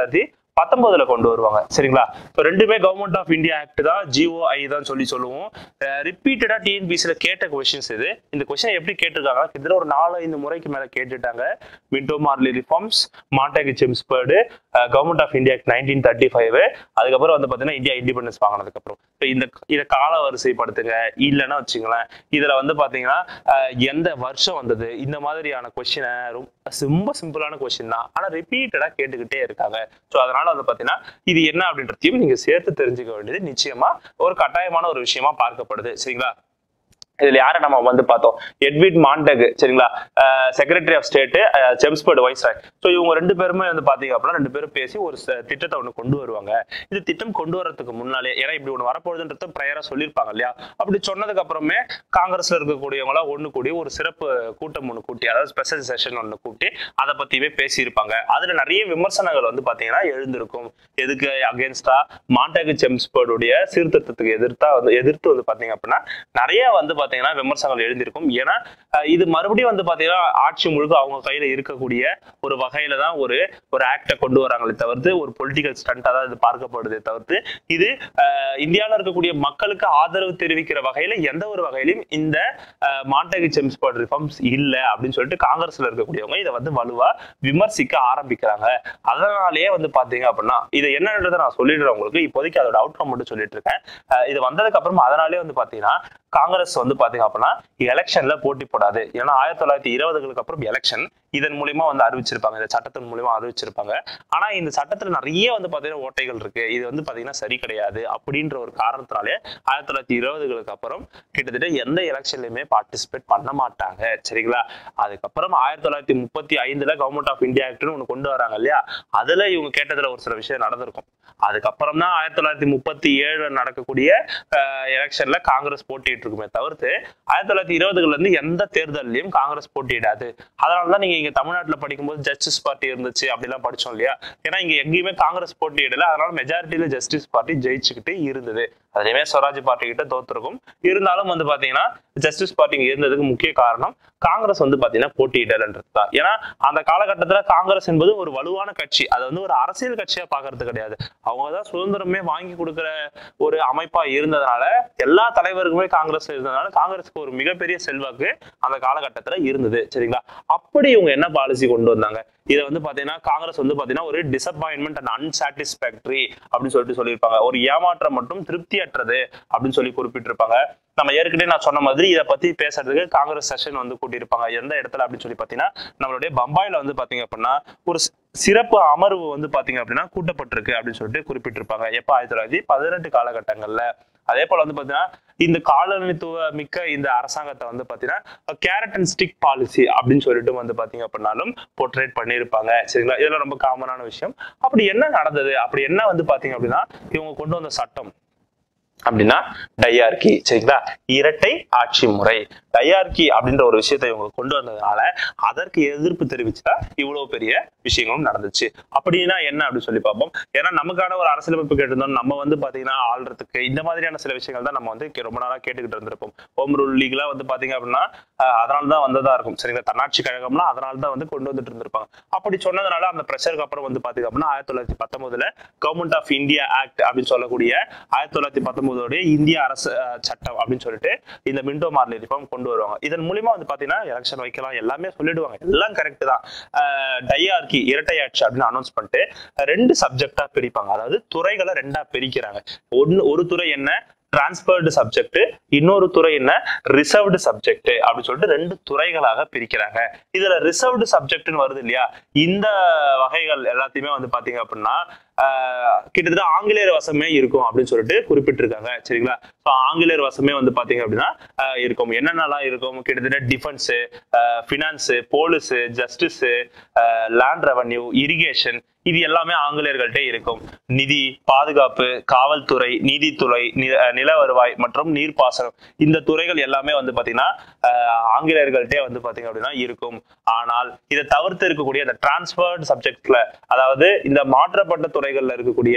Speaker 1: பத்தொன்பதுல கொண்டு வருவாங்க சரிங்களா இப்போ ரெண்டுமே கவர்மெண்ட் ஆஃப் இந்தியா ஆக்ட் தான் ஜிஓஐ தான் சொல்லி சொல்லுவோம் ரிப்பீட்டடா டிஎன்பிசியில் கேட்ட கொஸ்டின்ஸ் இது இந்த கொஸ்டின் எப்படி கேட்டிருக்காங்க கிட்டத்தட்ட ஒரு நாலு ஐந்து முறைக்கு மேல கேட்டுட்டாங்க Minto Morley reforms Montagu Chelmsford government of India nineteen thirty five அதுக்கப்புறம் வந்து பார்த்தீங்கன்னா இந்தியா இண்டிபெண்டன்ஸ் வாங்கினதுக்கப்புறம் இப்போ இந்த இதை கால வரிசைப்படுத்துங்க இல்லைன்னா வச்சுங்களேன் இதுல வந்து பாத்தீங்கன்னா அஹ், எந்த வருஷம் வந்தது இந்த மாதிரியான கொஸ்டினை ரொம்ப சிம்பிளான கொஸ்டின் தான் ஆனா ரிப்பீட்டடா கேட்டுக்கிட்டே இருக்காங்க ஸோ அதனால வந்து பாத்தீங்கன்னா இது என்ன அப்படின்றதையும் நீங்க சேர்த்து தெரிஞ்சுக்க வேண்டியது நிச்சயமா ஒரு கட்டாயமான ஒரு விஷயமா பார்க்கப்படுது சரிங்களா இதுல யாரை நம்ம வந்து பார்த்தோம் எட்விட் மாண்டக் சரிங்களா secretary of state Chelmsford viceroy so இவங்க ரெண்டு பேருமே வந்து பாத்தீங்க அப்படின்னா ரெண்டு பேரும் பேசி ஒரு ச- திட்டத்தை ஒன்று கொண்டு வருவாங்க இந்த திட்டம் கொண்டு வரதுக்கு முன்னாலே ஏன்னா இப்படி ஒன்று வரப்போகுதுன்றத ப்ரையரா சொல்லியிருப்பாங்க இல்லையா அப்படி சொன்னதுக்கு அப்புறமே காங்கிரஸ்ல இருக்கக்கூடியவங்களா ஒண்ணு கூடி ஒரு சிறப்பு கூட்டம் ஒன்று கூட்டி அதாவது ஸ்பெஷல் செஷன் ஒன்று கூட்டி அதை பத்தியே பேசியிருப்பாங்க அதுல நிறைய விமர்சனங்கள் வந்து பாத்தீங்கன்னா எழுந்திருக்கும் எதுக்கு அகேன்ஸ்டா மாண்டேக் செம்ஸ்பர்டுடைய சீர்திருத்தத்துக்கு எதிர்த்தா வந்து எதிர்த்து வந்து பாத்தீங்க அப்படின்னா நிறைய வந்து பாத்தீங்கன்னா விமர்சனங்கள் எழுந்திருக்கும் ஏன்னா அஹ், இது மறுபடியும் வந்து பாத்தீங்கன்னா ஆட்சி முழுக்க அவங்க கையில இருக்கக்கூடிய ஒரு வகையில தான் ஒரு ஒரு ஆக்டை கொண்டு வராங்களே தவிர்த்து ஒரு பொலிட்டிக்கல் ஸ்டண்டா தான் இது பார்க்கப்படுதே தவிர்த்து இது அஹ், இந்தியால இருக்கக்கூடிய மக்களுக்கு ஆதரவு தெரிவிக்கிற வகையில எந்த ஒரு வகையிலும் இந்த மாண்டகி செம்ஸ்பர்ட் ரிஃபார்ம்ஸ் இல்ல அப்படின்னு சொல்லிட்டு காங்கிரஸ்ல இருக்கக்கூடியவங்க இதை வந்து வலுவா விமர்சிக்க ஆரம்பிக்கிறாங்க அதனாலேயே வந்து பாத்தீங்க அப்படின்னா இது என்னன்றதை நான் சொல்லிடுறேன் உங்களுக்கு இப்போதைக்கு அதோட அவுட்கம் மட்டும் சொல்லிட்டு இருக்கேன் அஹ் இது வந்ததுக்கு அப்புறம் அதனாலே வந்து பாத்தீங்கன்னா காங்கிரஸ் வந்து பாத்தீங்க அப்படின்னா எலெக்ஷன்ல போட்டி போடாது ஏன்னா ஆயிரத்தி தொள்ளாயிரத்தி இருபதுகளுக்கு அப்புறம் எலெக்ஷன் இதன் மூலியமா வந்து அறிவிச்சிருப்பாங்க இந்த சட்டத்தின் மூலியமா அறிவிச்சிருப்பாங்க ஆனா இந்த சட்டத்துல நிறைய வந்து பாத்தீங்கன்னா ஓட்டைகள் இருக்கு இது வந்து பாத்தீங்கன்னா சரி கிடையாது அப்படின்ற ஒரு காரணத்தினாலே ஆயிரத்தி தொள்ளாயிரத்தி இருபதுகளுக்கு அப்புறம் கிட்டத்தட்ட எந்த எலெக்ஷன்லயுமே பார்ட்டிசிபேட் பண்ண மாட்டாங்க சரிங்களா அதுக்கப்புறம் ஆயிரத்தி தொள்ளாயிரத்தி முப்பத்தி ஐந்துல கவர்மெண்ட் ஆஃப் இந்தியா ஆக்ட்னு ஒன்று கொண்டு வராங்க இல்லையா அதுல இவங்க கேட்டதுல ஒரு சில விஷயம் நடந்திருக்கும் அதுக்கப்புறம் தான் ஆயிரத்தி தொள்ளாயிரத்தி முப்பத்தி ஏழு நடக்கக்கூடிய எலெக்ஷன்ல காங்கிரஸ் போட்டிட்டு இருக்குமே தவிர்த்து ஆயிரத்தி தொள்ளாயிரத்தி இருபதுகள்ல இருந்து எந்த தேர்தல்லையும் காங்கிரஸ் போட்டியிடாது அதனாலதான் நீங்க இங்க தமிழ்நாட்டுல படிக்கும்போது ஜஸ்டிஸ் பார்ட்டி இருந்துச்சு அப்படிலாம் படிச்சோம் இல்லையா ஏன்னா இங்க எங்கேயுமே காங்கிரஸ் போட்டியிடல அதனால மெஜாரிட்டியில ஜஸ்டிஸ் பார்ட்டி ஜெயிச்சுக்கிட்டு இருந்தது அதுலயுமே ஸ்வராஜ் பார்ட்டி கிட்ட தோத்துருக்கும் இருந்தாலும் வந்து பாத்தீங்கன்னா ஜஸ்டிஸ் பார்ட்டி இங்க இருந்ததுக்கு முக்கிய காரணம் காங்கிரஸ் வந்து பாத்தீங்கன்னா போட்டியிடலன்றது தான் ஏன்னா அந்த காலகட்டத்துல காங்கிரஸ் என்பது ஒரு வலுவான கட்சி அதை வந்து ஒரு அரசியல் கட்சியா பாக்குறது கிடையாது அவங்க தான் சுதந்திரமே வாங்கி கொடுக்கிற ஒரு அமைப்பா இருந்ததுனால எல்லா தலைவருக்குமே காங்கிரஸ்ல இருந்ததுனால காங்கிரஸுக்கு ஒரு மிகப்பெரிய செல்வாக்கு அந்த காலகட்டத்துல இருந்தது சரிங்களா அப்படி இவங்க என்ன பாலிசி கொண்டு வந்தாங்க இதை வந்து பாத்தீங்கன்னா காங்கிரஸ் வந்து பாத்தீங்கன்னா ஒரு டிசப்பாயின்மெண்ட் அண்ட் அன்சாட்டிஸ்பாக்டரி அப்படின்னு சொல்லிட்டு சொல்லியிருப்பாங்க ஒரு ஏமாற்றம் மற்றும் திருப்தியற்றது அப்படின்னு சொல்லி குறிப்பிட்டிருப்பாங்க நம்ம ஏற்கனவே நான் சொன்ன மாதிரி இதை பத்தி பேசுறதுக்கு காங்கிரஸ் செஷன் வந்து கூட்டியிருப்பாங்க எந்த இடத்துல அப்படின்னு சொல்லி பாத்தீங்கன்னா நம்மளுடைய பம்பாயில வந்து பாத்தீங்க அப்படின்னா ஒரு சி- சிறப்பு அமர்வு வந்து பாத்தீங்க அப்படின்னா கூட்டப்பட்டிருக்கு அப்படின்னு சொல்லிட்டு குறிப்பிட்டிருப்பாங்க எப்ப ஆயிரத்தி தொள்ளாயிரத்தி பதினெட்டு காலகட்டங்கள்ல அதே போல வந்து பாத்தீங்கன்னா இந்த காலனித்துவ மிக்க இந்த அரசாங்கத்தை வந்து பாத்தீங்கன்னா கேரட் அண்ட் ஸ்டிக் பாலிசி அப்படின்னு சொல்லிட்டு வந்து பாத்தீங்க அப்படின்னாலும் போர்ட்ரேட் பண்ணியிருப்பாங்க சரிங்களா இதெல்லாம் ரொம்ப காமனான விஷயம் அப்படி என்ன நடந்தது அப்படி என்ன வந்து பாத்தீங்க அப்படின்னா இவங்க கொண்டு வந்த சட்டம் அப்படின்னா டையார்கி சரிங்களா இரட்டை ஆட்சி முறை டையார்கி அப்படின்ற ஒரு விஷயத்தை இவங்க கொண்டு வந்ததுனால அதற்கு எதிர்ப்பு தெரிவிச்சுதான் இவ்வளவு பெரிய விஷயங்களும் நடந்துச்சு அப்படின்னா என்ன அப்படின்னு சொல்லி பார்ப்போம் ஏன்னா நமக்கான ஒரு அரசியலமைப்பு கேட்டிருந்தோம் நம்ம வந்து பாத்தீங்கன்னா ஆள்றதுக்கு இந்த மாதிரியான சில விஷயங்கள் தான் நம்ம வந்து கே- ரொம்ப நாளா கேட்டுக்கிட்டு இருந்திருப்போம் ஹோம் ரூல் லீக்லாம் வந்து பாத்தீங்க அப்படின்னா அஹ், அதனால தான் வந்ததா இருக்கும் சரிங்களா தன்னாட்சி கழகம்லாம் அதனால தான் வந்து கொண்டு வந்துட்டு இருந்திருப்பாங்க அப்படி சொன்னதுனால அந்த ப்ரெஷருக்கு அப்புறம் வந்து பாத்தீங்க அப்படின்னா ஆயிரத்தி தொள்ளாயிரத்தி பத்தொன்பதுல கவர்மெண்ட் ஆஃப் இந்தியா ஆக்ட் அப்படின்னு சொல்லக்கூடிய ஆயிரத்தி தொள்ளாயிரத்தி பத்தொன்பதோடைய இந்திய அரசு அஹ், சட்டம் அப்படின்னு சொல்லிட்டு இந்த மின்டோ மார்லி ரிஃபார்ம் கொண்டு வருவாங்க இதன் மூலியமா வந்து பாத்தீங்கன்னா எலெக்ஷன் வைக்கலாம் எல்லாமே சொல்லிடுவாங்க எல்லாம் கரெக்ட் தான் டைஆர்கி இரட்டை ஆட்சி அப்படின்னு அனௌன்ஸ் பண்ணிட்டு ரெண்டு சப்ஜெக்டா பிரிப்பாங்க அதாவது துறைகளை ரெண்டா பிரிக்கிறாங்க ஒன்னு ஒரு துறை என்ன டிரான்ஸ்பர்டு சப்ஜெக்ட் இன்னொரு துறை என்ன ரிசர்வ்டு சப்ஜெக்ட் அப்படின்னு சொல்லிட்டு ரெண்டு துறைகளாக பிரிக்கிறாங்க இதுல ரிசர்வ்டு சப்ஜெக்ட்னு வருது இல்லையா இந்த வகைகள் எல்லாத்தையுமே வந்து பாத்தீங்க அப்படின்னா ஆஹ், கிட்டத்தட்ட ஆங்கிலேயர் வசமே இருக்கும் அப்படின்னு சொல்லிட்டு குறிப்பிட்டிருக்காங்க சரிங்களா ஸோ ஆங்கிலேயர் வசமே வந்து பாத்தீங்க அப்படின்னா ஆஹ், இருக்கும் என்னென்னலாம் இருக்கும் கிட்டத்தட்ட defence finance police justice land revenue irrigation இது எல்லாமே ஆங்கிலேயர்கள்ட்ட இருக்கும் நிதி பாதுகாப்பு காவல்துறை நீதித்துறை நி- அஹ் நில வருவாய் மற்றும் நீர்ப்பாசனம் இந்த துறைகள் எல்லாமே வந்து பாத்தீங்கன்னா ஆஹ் ஆங்கிலேயர்கள்ட்டே வந்து பாத்தீங்க அப்படின்னா இருக்கும் ஆனால் இதை தவிர்த்து இருக்கக்கூடிய அந்த டிரான்ஸ்பர்ட் சப்ஜெக்ட்ல அதாவது இந்த மாற்றப்பட்ட துறைகள்ல இருக்கக்கூடிய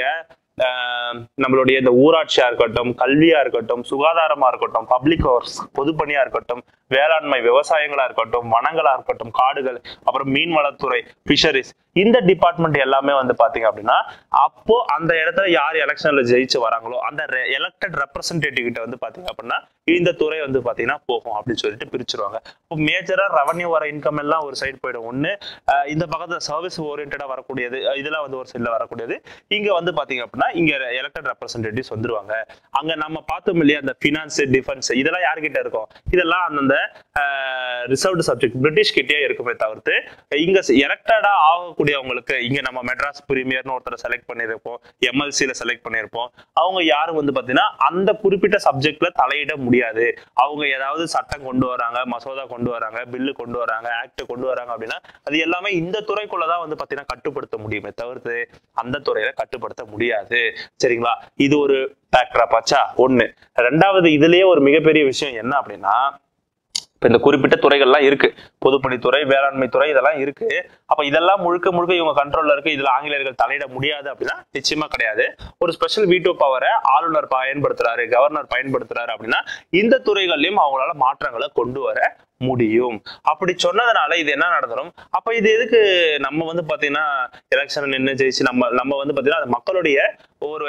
Speaker 1: ஆஹ் நம்மளுடைய இந்த ஊராட்சியா இருக்கட்டும் கல்வியா இருக்கட்டும் சுகாதாரமா இருக்கட்டும் பப்ளிக் ஒர்க்ஸ் பொதுப்பணியா இருக்கட்டும் வேளாண்மை விவசாயங்களா இருக்கட்டும் வனங்களா இருக்கட்டும் காடுகள் அப்புறம் மீன்வளத்துறை ஃபிஷரிஸ் இந்த டிபார்ட்மெண்ட் எல்லாமே வந்து பாத்தீங்க அப்படின்னா அப்போ அந்த இடத்துல யார் எலெக்ஷன்ல ஜெயிச்சு வராங்களோ அந்த எலெக்டட் ரெப்ரசன்டேட்டிவ் கிட்ட வந்து பாத்தீங்க அப்படின்னா இந்த துறை வந்து பாத்தீங்கன்னா போகும் அப்படின்னு சொல்லிட்டு பிரிச்சிருவாங்க இப்போ மேஜரா ரெவன்யூ வர இன்கம் எல்லாம் ஒரு சைடு போயிடும் ஒண்ணு அஹ் இந்த பக்கத்துல சர்வீஸ் ஓரியன்டா வரக்கூடியது அஹ் இதெல்லாம் வந்து ஒரு சைடுல வரக்கூடியது இங்க வந்து பாத்தீங்க அப்படின்னா இங்க எலெக்டட் ரெப்ரசன்டேட்டிவ்ஸ் வந்துருவாங்க அங்க நம்ம பார்த்தோம் இல்லையா அந்த பினான்ஸ் டிஃபென்ஸ் இதெல்லாம் யார்கிட்ட இருக்கும் இதெல்லாம் அந்தந்த ரிசர்வ்டு சப்ஜெக்ட் பிரிட்டிஷ் கிட்டே இருக்குமே தவிர்த்து இங்க எலெக்டடா ஆகக்கூடியவங்களுக்கு இங்க நம்ம மெட்ராஸ் பிரீமியர்னு ஒருத்தரை செலக்ட் பண்ணியிருப்போம் எம்எல்சியில செலக்ட் பண்ணியிருப்போம் அவங்க யாரும் வந்து பாத்தீங்கன்னா அந்த குறிப்பிட்ட சப்ஜெக்ட்ல தலையிட முடியாது அவங்க ஏதாவது சட்டம் கொண்டு வராங்க மசோதா கொண்டு வராங்க பில்லு கொண்டு வராங்க ஆக்ட் கொண்டு வராங்க அப்படின்னா அது எல்லாமே இந்த துறைக்குள்ளதான் வந்து பாத்தீங்கன்னா கட்டுப்படுத்த முடியுமே தவிர்த்து அந்த துறையில கட்டுப்படுத்த முடியாது சரிங்களா இது ஒரு ஃபேக்டரா பாச்சா ஒண்ணு ரெண்டாவது இதுலயே ஒரு மிகப்பெரிய விஷயம் என்ன அப்படின்னா இப்ப இந்த குறிப்பிட்ட துறைகள்லாம் இருக்கு பொதுப்பணித்துறை வேளாண்மை துறை இதெல்லாம் இருக்கு அப்ப இதெல்லாம் முழுக்க முழுக்க இவங்க கண்ட்ரோல்ல இருக்கு இதுல ஆங்கிலேயர்கள் தலையிட முடியாது அப்படின்னா நிச்சயமா கிடையாது ஒரு ஸ்பெஷல் வீட்டோ பவரை ஆளுநர் பயன்படுத்துறாரு கவர்னர் பயன்படுத்துறாரு அப்படின்னா இந்த துறைகள்லயும் அவங்களால மாற்றங்களை கொண்டு வர முடியும் அப்படி சொன்னதுனால இது என்ன நடந்துரும் அப்ப இது எதுக்கு நம்ம வந்து பாத்தீங்கன்னா எலெக்ஷன் நின்று ஜெயிச்சு நம்ம நம்ம வந்து பாத்தீங்கன்னா அது மக்களுடைய ஒரு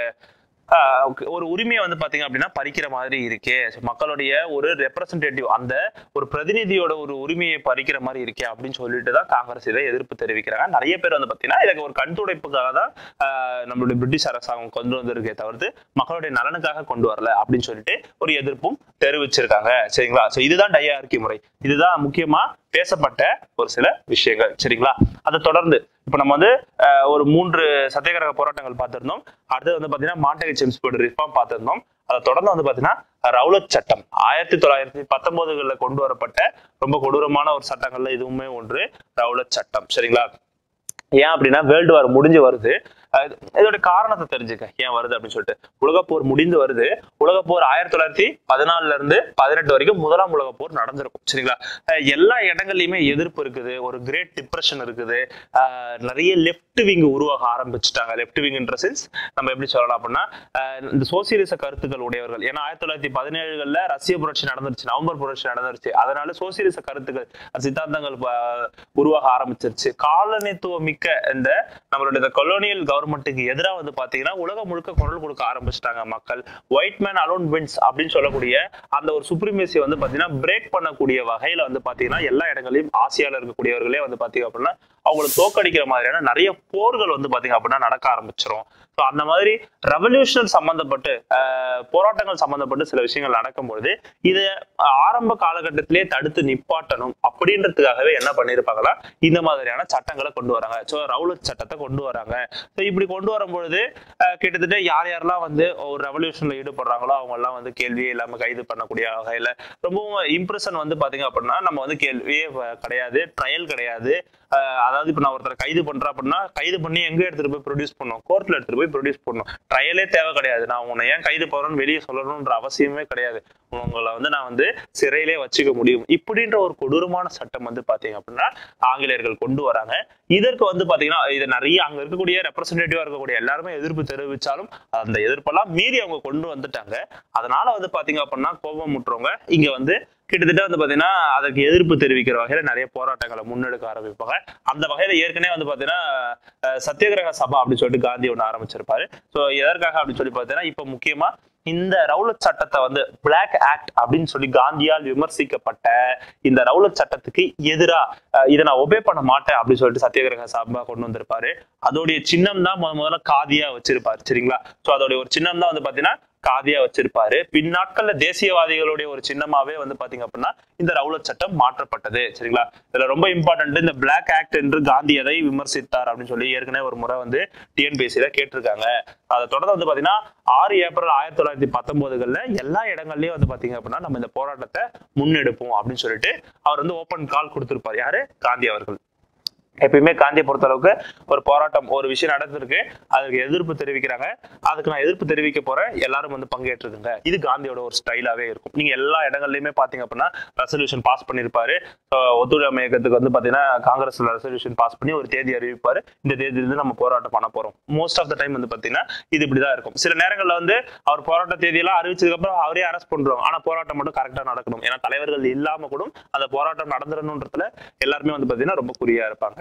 Speaker 1: ஆஹ் ஒரு உரிமையை வந்து பாத்தீங்க அப்படின்னா பறிக்கிற மாதிரி இருக்கே So, மக்களுடைய ஒரு ரெப்ரசன்டேட்டிவ் அந்த ஒரு பிரதிநிதியோட ஒரு உரிமையை பறிக்கிற மாதிரி இருக்கே அப்படின்னு சொல்லிட்டு தான் காங்கிரஸ் இதை எதிர்ப்பு தெரிவிக்கிறாங்க நிறைய பேர் வந்து பாத்தீங்கன்னா இதுக்கு ஒரு கண் துடைப்புக்காக தான் ஆஹ் நம்மளுடைய பிரிட்டிஷ் அரசாங்கம் கொண்டு வந்திருக்கே தவிர்த்து மக்களுடைய நலனுக்காக கொண்டு வரல அப்படின்னு சொல்லிட்டு ஒரு எதிர்ப்பும் தெரிவிச்சிருக்காங்க சரிங்களா சோ இதுதான் டையார்கி முறை இதுதான் முக்கியமா பேசப்பட்ட ஒரு சில விஷயங்கள் சரிங்களா அதை தொடர்ந்து இப்ப நம்ம வந்து ஆஹ், ஒரு மூன்று சத்தியாகிரக போராட்டங்கள் பார்த்திருந்தோம் அடுத்தது வந்து பாத்தீங்கன்னா மாண்டகை செம்ஸ்பர்ட் ரிஃபார்ம் பார்த்திருந்தோம் அதை தொடர்ந்து வந்து பாத்தீங்கன்னா ரவுலட் சட்டம் ஆயிரத்தி தொள்ளாயிரத்தி பத்தொன்பதுகளில் கொண்டு வரப்பட்ட ரொம்ப கொடூரமான ஒரு சட்டங்கள்ல இதுவுமே ஒன்று ரவுலட் சட்டம் சரிங்களா ஏன் அப்படின்னா வேர்ல்டு வார் முடிஞ்சு வருது அஹ் இதோட காரணத்தை தெரிஞ்சுக்க ஏன் வருது அப்படின்னு சொல்லிட்டு உலகப்போர் முடிந்து வருது உலகப்போர் ஆயிரத்தி தொள்ளாயிரத்தி பதினாலுல இருந்து பதினெட்டு வரைக்கும் முதலாம் உலகப்போர் நடந்திருக்கும் சரிங்களா அஹ் எல்லா இடங்கள்லயுமே எதிர்ப்பு இருக்குது ஒரு கிரேட் டிப்ரெஷன் இருக்குது அஹ் நிறைய லெஃப்ட் விங் உருவாக ஆரம்பிச்சுட்டாங்க லெஃப்ட் விங்ன்ற சென்ஸ் நம்ம எப்படி சொல்லலாம் அப்படின்னா அஹ் இந்த சோசியலிச கருத்துக்கள் உடையவர்கள் ஏன்னா ஆயிரத்தி தொள்ளாயிரத்தி பதினேழுகள்ல ரஷ்ய புரட்சி நடந்துருச்சு நவம்பர் புரட்சி நடந்துருச்சு அதனால சோசியலிச கருத்துக்கள் சித்தாந்தங்கள் ப- உருவாக ஆரம்பிச்சிருச்சு காலனித்துவ மிக்க இந்த நம்மளுடைய இந்த கொலோனியல் கவர்மெண்ட்டுக்கு எதிராக வந்து பாத்தீங்கன்னா உலகம் முழுக்க குரல் கொடுக்க ஆரம்பிச்சிட்டாங்க மக்கள் ஒயிட் மேன் அலோன் வின்ஸ் அப்படின்னு சொல்லக்கூடிய அந்த ஒரு சுப்ரீமேசி வந்து பாத்தீங்கன்னா பிரேக் பண்ணக்கூடிய வகையில வந்து பாத்தீங்கன்னா எல்லா இடங்களையும் ஆசியால இருக்கக்கூடியவர்களே வந்து பாத்தீங்க அப்படின்னா அவங்களை தோக்கடிக்கிற மாதிரியான நிறைய போர்கள் வந்து பாத்தீங்க அப்படின்னா நடக்க ஆரம்பிச்சிரும் ஸோ அந்த மாதிரி ரெவல்யூஷன் சம்பந்தப்பட்டு ஆஹ், போராட்டங்கள் சம்பந்தப்பட்டு சில விஷயங்கள் நடக்கும்பொழுது இதை ஆரம்ப காலகட்டத்திலே தடுத்து நிப்பாட்டணும் அப்படின்றதுக்காகவே என்ன பண்ணியிருப்பாங்கன்னா இந்த மாதிரியான சட்டங்களை கொண்டு வராங்க ஸோ ரவுலட் சட்டத்தை கொண்டு வராங்க ஸோ இப்படி கொண்டு வரும்பொழுது ஆஹ், கிட்டத்தட்ட யார் யாரெல்லாம் வந்து ஒரு ரெவல்யூஷன்ல ஈடுபடுறாங்களோ அவங்க எல்லாம் வந்து கேள்வியே இல்லாம கைது பண்ணக்கூடிய வகையில ரொம்பவும் இம்ப்ரெஷன் வந்து பாத்தீங்க அப்படின்னா நம்ம வந்து கேள்வியே வ- கிடையாது ட்ரையல் கிடையாது ஆஹ், அதாவது இப்ப நான் ஒருத்தரை கைது பண்றேன் அப்படின்னா கைது பண்ணி எங்க எடுத்துட்டு போய் ப்ரொடியூஸ் பண்ணும் கோர்ட்ல எடுத்துட்டு போய் ப்ரொடியூஸ் பண்ணும் ட்ரையலே தேவை கிடையாது நான் உன்னை ஏன் கைது போறேன்னு வெளியே சொல்லணும்ன்ற அவசியமே கிடையாது உங்களை வந்து நான் வந்து சிறையிலே வச்சுக்க முடியும் இப்படின்ற ஒரு கொடூரமான சட்டம் வந்து பாத்தீங்க அப்படின்னா ஆங்கிலேயர்கள் கொண்டு வராங்க இதற்கு வந்து பாத்தீங்கன்னா இது நிறைய அங்க இருக்கக்கூடிய ரெப்ரசன்டேட்டிவா இருக்கக்கூடிய எல்லாருமே எதிர்ப்பு தெரிவிச்சாலும் அந்த எதிர்ப்பெல்லாம் மீறி அவங்க கொண்டு வந்துட்டாங்க அதனால வந்து பாத்தீங்க அப்படின்னா கோபம் முட்டுறவங்க இங்க வந்து கிட்டத்தட்ட வந்து பாத்தீங்கன்னா அதற்கு எதிர்ப்பு தெரிவிக்கிற வகையில நிறைய போராட்டங்களை முன்னெடுக்க ஆரம்பிப்பாங்க அந்த வகையில ஏற்கனவே வந்து பாத்தீங்கன்னா அஹ், சத்தியாகிரக சபா அப்படின்னு சொல்லிட்டு காந்தி ஒன்று ஆரம்பிச்சிருப்பாரு ஸோ எதற்காக அப்படின்னு சொல்லி பார்த்தீங்கன்னா இப்போ முக்கியமா இந்த ரவுலட் சட்டத்தை வந்து பிளாக் ஆக்ட் அப்படின்னு சொல்லி காந்தியால் விமர்சிக்கப்பட்ட இந்த ரவுலட் சட்டத்துக்கு எதிரா அஹ், இதை நான் ஒபே பண்ண மாட்டேன் அப்படின்னு சொல்லிட்டு சத்தியாகிரக சபா கொண்டு வந்திருப்பாரு அதோடைய சின்னம் தான் முத முதல்ல காதியா வச்சிருப்பாரு சரிங்களா ஸோ அதோடைய ஒரு சின்னம் தான் வந்து பாத்தீங்கன்னா காதியா வச்சிருப்பாரு பின்னாட்கள்ல தேசியவாதிகளுடைய ஒரு சின்னமாவே வந்து பாத்தீங்க அப்படின்னா இந்த ரவுலட் சட்டம் மாற்றப்பட்டது சரிங்களா இதுல ரொம்ப இம்பார்ட்டன்ட் இந்த பிளாக் ஆக்ட் என்று காந்தி எதை விமர்சித்தார் அப்படின்னு சொல்லி ஏற்கனவே ஒரு முறை வந்து டிஎன்பிஎஸ்சியில கேட்டிருக்காங்க அதை தொடர்ந்து வந்து பாத்தீங்கன்னா ஆறு ஏப்ரல் ஆயிரத்தி தொள்ளாயிரத்தி பத்தொன்பதுகள்ல எல்லா இடங்கள்லயும் வந்து பாத்தீங்க அப்படின்னா நம்ம இந்த போராட்டத்தை முன்னெடுப்போம் அப்படின்னு சொல்லிட்டு அவர் வந்து ஓப்பன் கால் கொடுத்திருப்பார் யாரு காந்தி அவர்கள் எப்பயுமே காந்தியை பொறுத்த அளவுக்கு ஒரு போராட்டம் ஒரு விஷயம் நடந்திருக்கு அதுக்கு எதிர்ப்பு தெரிவிக்கிறாங்க அதுக்கு நான் எதிர்ப்பு தெரிவிக்க போறேன் எல்லாரும் வந்து பங்கேற்றுக்குங்க இது காந்தியோட ஒரு ஸ்டைலாவே இருக்கும் நீங்க எல்லா இடங்கள்லயுமே பாத்தீங்க அப்படின்னா ரெசல்யூஷன் பாஸ் பண்ணிருப்பாரு அஹ் ஒத்துழைப்பு இயக்கத்துக்கு வந்து பாத்தீங்கன்னா காங்கிரஸ்ல ரெசல்யூஷன் பாஸ் பண்ணி ஒரு தேதி அறிவிப்பாரு இந்த தேதியிலிருந்து நம்ம போராட்டம் பண்ண போறோம் மோஸ்ட் ஆஃப் த டைம் வந்து பாத்தீங்கன்னா இது இப்படிதான் இருக்கும் சில நேரங்கள்ல வந்து அவர் போராட்ட தேதியெல்லாம் அறிவிச்சதுக்கு அப்புறம் அவரே அரெஸ்ட் பண்றோம் ஆனா போராட்டம் மட்டும் கரெக்டா நடக்கணும் ஏன்னா தலைவர்கள் இல்லாம கூட அந்த போராட்டம் நடந்துடணுன்றதுல எல்லாருமே வந்து பாத்தீங்கன்னா ரொம்ப குறியா இருப்பாங்க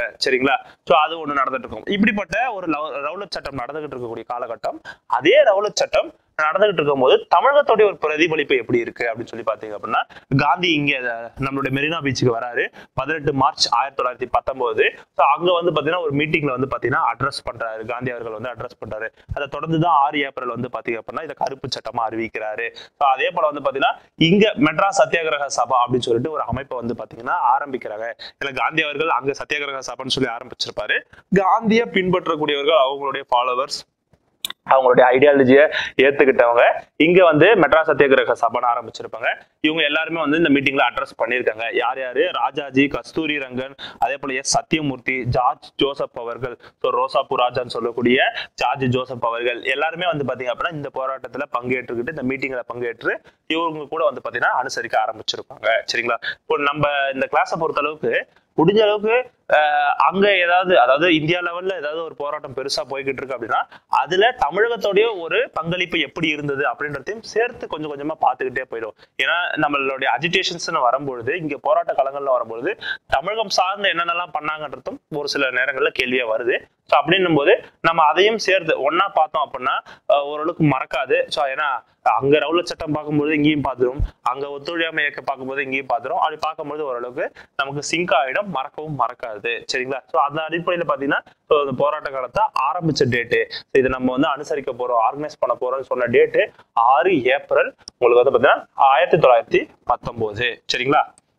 Speaker 1: சரிங்களா சோ அது ஒண்ணு நடந்துட்டு இருக்கும் இப்படிப்பட்ட ஒரு லவ- ரவுலட் சட்டம் நடந்துகிட்டு இருக்கக்கூடிய காலகட்டம் அதே ரவுலட் சட்டம் நடந்துகிட்டு இருக்கும்போது தமிழகத்துடைய ஒரு பிரதிபலிப்பு எப்படி இருக்கு அப்படின்னு சொல்லி பாத்தீங்க அப்படின்னா காந்தி இங்க அஹ், நம்மளுடைய மெரினா பீச்சுக்கு வராரு பதினெட்டு மார்ச் ஆயிரத்தி தொள்ளாயிரத்தி பத்தொன்பது ஸோ அங்க வந்து பாத்தீங்கன்னா ஒரு மீட்டிங்ல வந்து பாத்தீங்கன்னா அட்ரஸ் பண்றாரு காந்தி அவர்கள் வந்து அட்ரஸ் பண்றாரு அதை தொடர்ந்து தான் ஆறு ஏப்ரல் வந்து பாத்தீங்க அப்படின்னா இதை கருப்பு சட்டமா அறிவிக்கிறாரு ஸோ அதே போல வந்து பாத்தீங்கன்னா இங்க மெட்ராஸ் சத்தியாகிரக சபா அப்படின்னு சொல்லிட்டு ஒரு அமைப்பை வந்து பாத்தீங்கன்னா ஆரம்பிக்கிறாங்க இல்ல காந்தி அவர்கள் அங்க சத்தியாகிரக சபான்னு சொல்லி ஆரம்பிச்சிருப்பாரு காந்தியை பின்பற்றக்கூடியவர்கள் அவங்களுடைய ஃபாலோவர்ஸ் அவங்களுடைய ஐடியாலஜியை ஏத்துக்கிட்டவங்க இங்க வந்து மெட்ராஸ் சத்தியாகிரக சபான்னு ஆரம்பிச்சிருப்பாங்க இவங்க எல்லாருமே வந்து இந்த மீட்டிங்ல அட்ரஸ் பண்ணியிருக்காங்க யார் யாரு ராஜாஜி கஸ்தூரி ரங்கன் அதே போல எஸ் சத்யமூர்த்தி ஜார்ஜ் ஜோசப் அவர்கள் ஸோ ரோசாப்பூர் ராஜான்னு சொல்லக்கூடிய ஜார்ஜ் ஜோசப் அவர்கள் எல்லாருமே வந்து பாத்தீங்க அப்படின்னா இந்த போராட்டத்துல பங்கேற்றுக்கிட்டு இந்த மீட்டிங்ல பங்கேற்று இவங்க கூட வந்து பாத்தீங்கன்னா அனுசரிக்க ஆரம்பிச்சிருப்பாங்க சரிங்களா இப்போ நம்ம இந்த கிளாஸை பொறுத்த அளவுக்கு முடிஞ்ச அளவுக்கு அஹ், அங்க ஏதாவது அதாவது இந்தியா லெவல்ல ஏதாவது ஒரு போராட்டம் பெருசா போய்கிட்டு இருக்கு அப்படின்னா அதுல தமிழகத்தோடைய ஒரு பங்களிப்பு எப்படி இருந்தது அப்படின்றதையும் சேர்த்து கொஞ்சம் கொஞ்சமா பார்த்துக்கிட்டே போயிடும் ஏன்னா நம்மளுடைய அஜிடேஷன்ஸ் வரும்பொழுது இங்க போராட்ட களங்கள்ல வரும்பொழுது தமிழகம் சார்ந்து என்னென்னலாம் பண்ணாங்கன்றதும் ஒரு சில நேரங்கள்ல கேள்வியா வருது ஸோ அப்படின்னும் போது நம்ம அதையும் சேர்த்து ஒண்ணா பார்த்தோம் அப்படின்னா அஹ், ஓரளவுக்கு மறக்காது ஸோ ஏன்னா அங்க ரவுலட் சட்டம் பார்க்கும்போது இங்கேயும் பார்த்துரும் அங்க ஒத்துழையாமை இயக்க பார்க்கும்போது இங்கேயும் பார்த்துரும் அப்படி பார்க்கும்போது ஓரளவுக்கு நமக்கு சிங்க் ஆயிடும் மறக்கவும் மறக்காது சரிங்களா ஸோ அந்த அடிப்படையில பாத்தீங்கன்னா so இந்த போராட்ட காலத்தை ஆரம்பிச்ச டேட்டு இதை நம்ம வந்து அனுசரிக்க போறோம் ஆர்கனைஸ் பண்ண போறோம்னு சொன்ன டேட்டு ஆறு ஏப்ரல் உங்களுக்கு வந்து பாத்தீங்கன்னா ஆயிரத்தி தொள்ளாயிரத்தி பத்தொன்பது சரிங்களா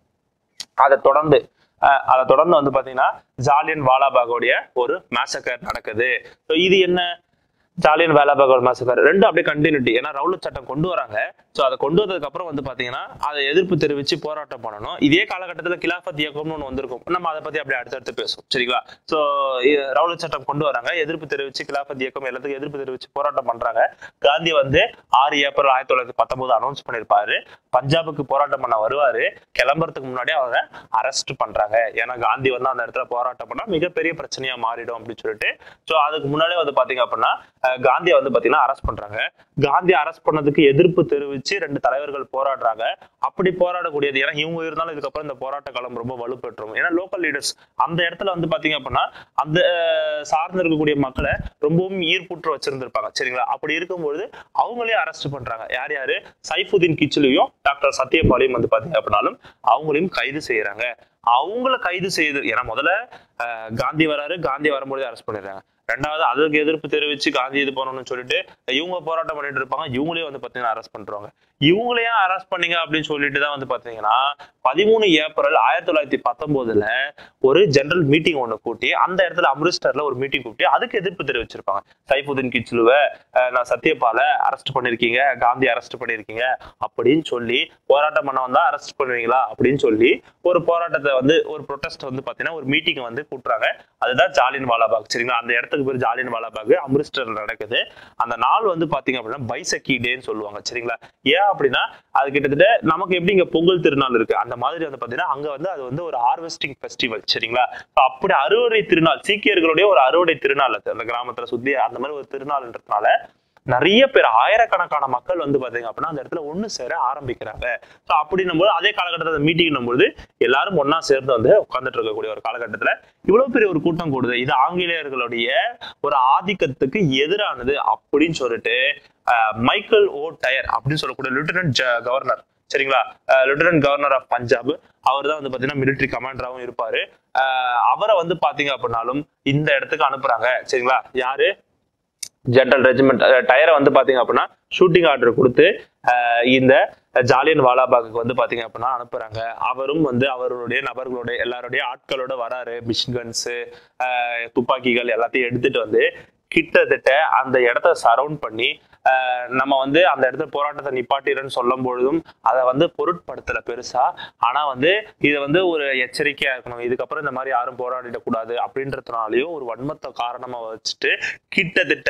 Speaker 1: அதை தொடர்ந்து அஹ், அதை தொடர்ந்து வந்து பாத்தீங்கன்னா ஜாலியன் வாலாபாகோடைய ஒரு மேசக்கர் நடக்குது So இது என்ன ஜாலியன் வேலாபாகோட மேசக்கர் ரெண்டும் அப்படியே கண்டினியூட்டி ஏன்னா ரவுலட் சட்டம் கொண்டு வராங்க ஸோ அதை கொண்டு வந்ததுக்கு அப்புறம் வந்து பாத்தீங்கன்னா அதை எதிர்ப்பு தெரிவிச்சு போராட்டம் பண்ணணும் இதே காலகட்டத்தில் கிலாஃபத் இயக்கம்னு ஒன்று வந்திருக்கும் நம்ம அதை பத்தி அப்படியே அடுத்தடுத்து பேசுவோம் சரிங்களா ஸோ ரவுலட் சட்டம் கொண்டு வராங்க எதிர்ப்பு தெரிவிச்சு கிலாஃபத் இயக்கம் எல்லாத்துக்கும் எதிர்ப்பு தெரிவிச்சு போராட்டம் பண்றாங்க காந்தி வந்து ஆறு ஏப்ரல் ஆயிரத்தி தொள்ளாயிரத்தி பத்தொன்பது அனௌன்ஸ் பண்ணியிருப்பாரு பஞ்சாபுக்கு போராட்டம் பண்ண வருவாரு கிளம்புறதுக்கு முன்னாடி அவங்க அரெஸ்ட் பண்றாங்க ஏன்னா காந்தி வந்து அந்த இடத்துல போராட்டம் பண்ணா மிகப்பெரிய பிரச்சனையா மாறிடும் அப்படின்னு சொல்லிட்டு ஸோ அதுக்கு முன்னாடியே வந்து பாத்தீங்க அப்படின்னா அஹ், காந்தியை வந்து பாத்தீங்கன்னா அரெஸ்ட் பண்றாங்க காந்தி அரெஸ்ட் பண்ணதுக்கு எதிர்ப்பு தெரிவிச்சு ரெண்டு தலைவர்கள் போராடுறாங்க அப்படி போராடக்கூடியது ஏன்னா இவங்க இருந்தாலும் இதுக்கப்புறம் இந்த போராட்ட காலம் ரொம்ப வலுப்பெற்றும் ஏன்னா லோக்கல் லீடர்ஸ் அந்த இடத்துல வந்து பாத்தீங்க அப்படின்னா அந்த அஹ், சார்ந்து இருக்கக்கூடிய மக்களை ரொம்பவும் ஈர்ப்புற்று வச்சிருந்திருப்பாங்க சரிங்களா அப்படி இருக்கும்பொழுது அவங்களே அரெஸ்ட் பண்றாங்க யார் யாரு சைஃபுதீன் கிச்சிலியும் டாக்டர் சத்யபாலியும் வந்து பாத்தீங்க அப்படின்னாலும் அவங்களையும் கைது செய்யறாங்க அவங்கள கைது செய்யுது ஏன்னா முதல்ல அஹ், காந்தி வராரு காந்தி வரும்பொழுது அரெஸ்ட் பண்ணிடுறாங்க ரெண்டாவது அதுக்கு எதிர்ப்பு தெரிவிச்சு காந்தி இது பண்ணணும்னு சொல்லிட்டு இவங்க போராட்டம் பண்ணிட்டு இருப்பாங்க இவங்களே வந்து பாத்தீங்கன்னா அரெஸ்ட் பண்றாங்க இவங்களையும் அரெஸ்ட் பண்ணீங்க அப்படின்னு சொல்லிட்டு தான் வந்து பாத்தீங்கன்னா பதிமூணு ஏப்ரல் ஆயிரத்தி தொள்ளாயிரத்தி பத்தொன்பதுல ஒரு ஜெனரல் மீட்டிங் ஒண்ணு கூட்டி அந்த இடத்துல அம்ரிஸ்டர்ல ஒரு மீட்டிங் கூட்டி அதுக்கு எதிர்ப்பு தெரிவிச்சிருப்பாங்க சைஃபுதீன் கிச்லுவ அஹ், நான் சத்யபால அரெஸ்ட் பண்ணிருக்கீங்க காந்தி அரெஸ்ட் பண்ணிருக்கீங்க அப்படின்னு சொல்லி போராட்டம் பண்ண வந்தா அரெஸ்ட் பண்ணுவீங்களா அப்படின்னு சொல்லி ஒரு போராட்டத்தை வந்து ஒரு ப்ரொடெஸ்ட் வந்து பாத்தீங்கன்னா ஒரு மீட்டிங் வந்து கூட்டுறாங்க அதுதான் ஜாலியன் வாலாபாக் சரிங்களா அந்த இடத்துக்கு பேர் ஜாலியன் வாலாபாக் அம்ரிஸ்டர்ல நடக்குது அந்த நாள் வந்து பாத்தீங்க அப்படின்னா பைசக்கி டேன்னு சொல்லுவாங்க சரிங்களா ஏன் அப்படின்னா அது கிட்டத்தட்ட நமக்கு எப்படி இங்க பொங்கல் திருநாள் இருக்கு அந்த மாதிரி வந்து பாத்தீங்கன்னா அங்க வந்து அது வந்து ஒரு ஹார்வெஸ்டிங் ஃபெஸ்டிவல் சரிங்களா So அப்படி அறுவடை திருநாள் சீக்கியர்களுடைய ஒரு அறுவடை திருநாள் அது அந்த கிராமத்துல சுத்தி அந்த மாதிரி ஒரு திருநாள்ன்றதுனால நிறைய பேர் ஆயிரக்கணக்கான மக்கள் வந்து பாத்தீங்க அப்படின்னா அந்த இடத்துல ஒண்ணு சேர ஆரம்பிக்கிறாங்க ஸோ அப்படின்னும் போது அதே காலகட்டத்தில் மீட்டிங் போது எல்லாரும் ஒண்ணா சேர்ந்து வந்து உட்கார்ந்துட்டு இருக்கக்கூடிய ஒரு காலகட்டத்துல இவ்வளவு பெரிய ஒரு கூட்டம் கூடுது இது ஆங்கிலேயர்களுடைய ஒரு ஆதிக்கத்துக்கு எதிரானது அப்படின்னு சொல்லிட்டு அஹ், மைக்கேல் ஓ டயர் அப்படின்னு சொல்லக்கூடிய லிeutenant கவர்னர் சரிங்களா லிeutenant கவர்னர் ஆஃப் பஞ்சாப் அவர் தான் வந்து பாத்தீங்கன்னா மிலிட்டரி கமாண்டராகவும் இருப்பாரு அஹ், அவரை வந்து பாத்தீங்க அப்படின்னாலும் இந்த இடத்துக்கு அனுப்புறாங்க சரிங்களா யாரு ஜென்ரல் ரெஜிமெண்ட் டயரை வந்து பாத்தீங்க அப்படின்னா ஷூட்டிங் ஆர்டர் கொடுத்து அஹ், இந்த ஜாலியன் வாலாபாக்கு வந்து பாத்தீங்க அப்படின்னா அனுப்புறாங்க அவரும் வந்து அவருடைய நபர்களோட எல்லாருடைய ஆட்களோட வராரு மிஷின்கன்ஸ் துப்பாக்கிகள் எல்லாத்தையும் எடுத்துட்டு வந்து கிட்டத்தட்ட அந்த இடத்த சரவுண்ட் பண்ணி அஹ், நம்ம வந்து அந்த இடத்துல போராட்டத்தை நிப்பாட்டிடுன்னு சொல்லும் பொழுதும் அதை வந்து பொருட்படுத்தல பெருசா ஆனா வந்து இதை வந்து ஒரு எச்சரிக்கையா இருக்கணும் இதுக்கப்புறம் இந்த மாதிரி யாரும் போராடிடக்கூடாது அப்படின்றதுனாலயும் ஒரு வன்மத்தை காரணமா வச்சுட்டு கிட்டத்தட்ட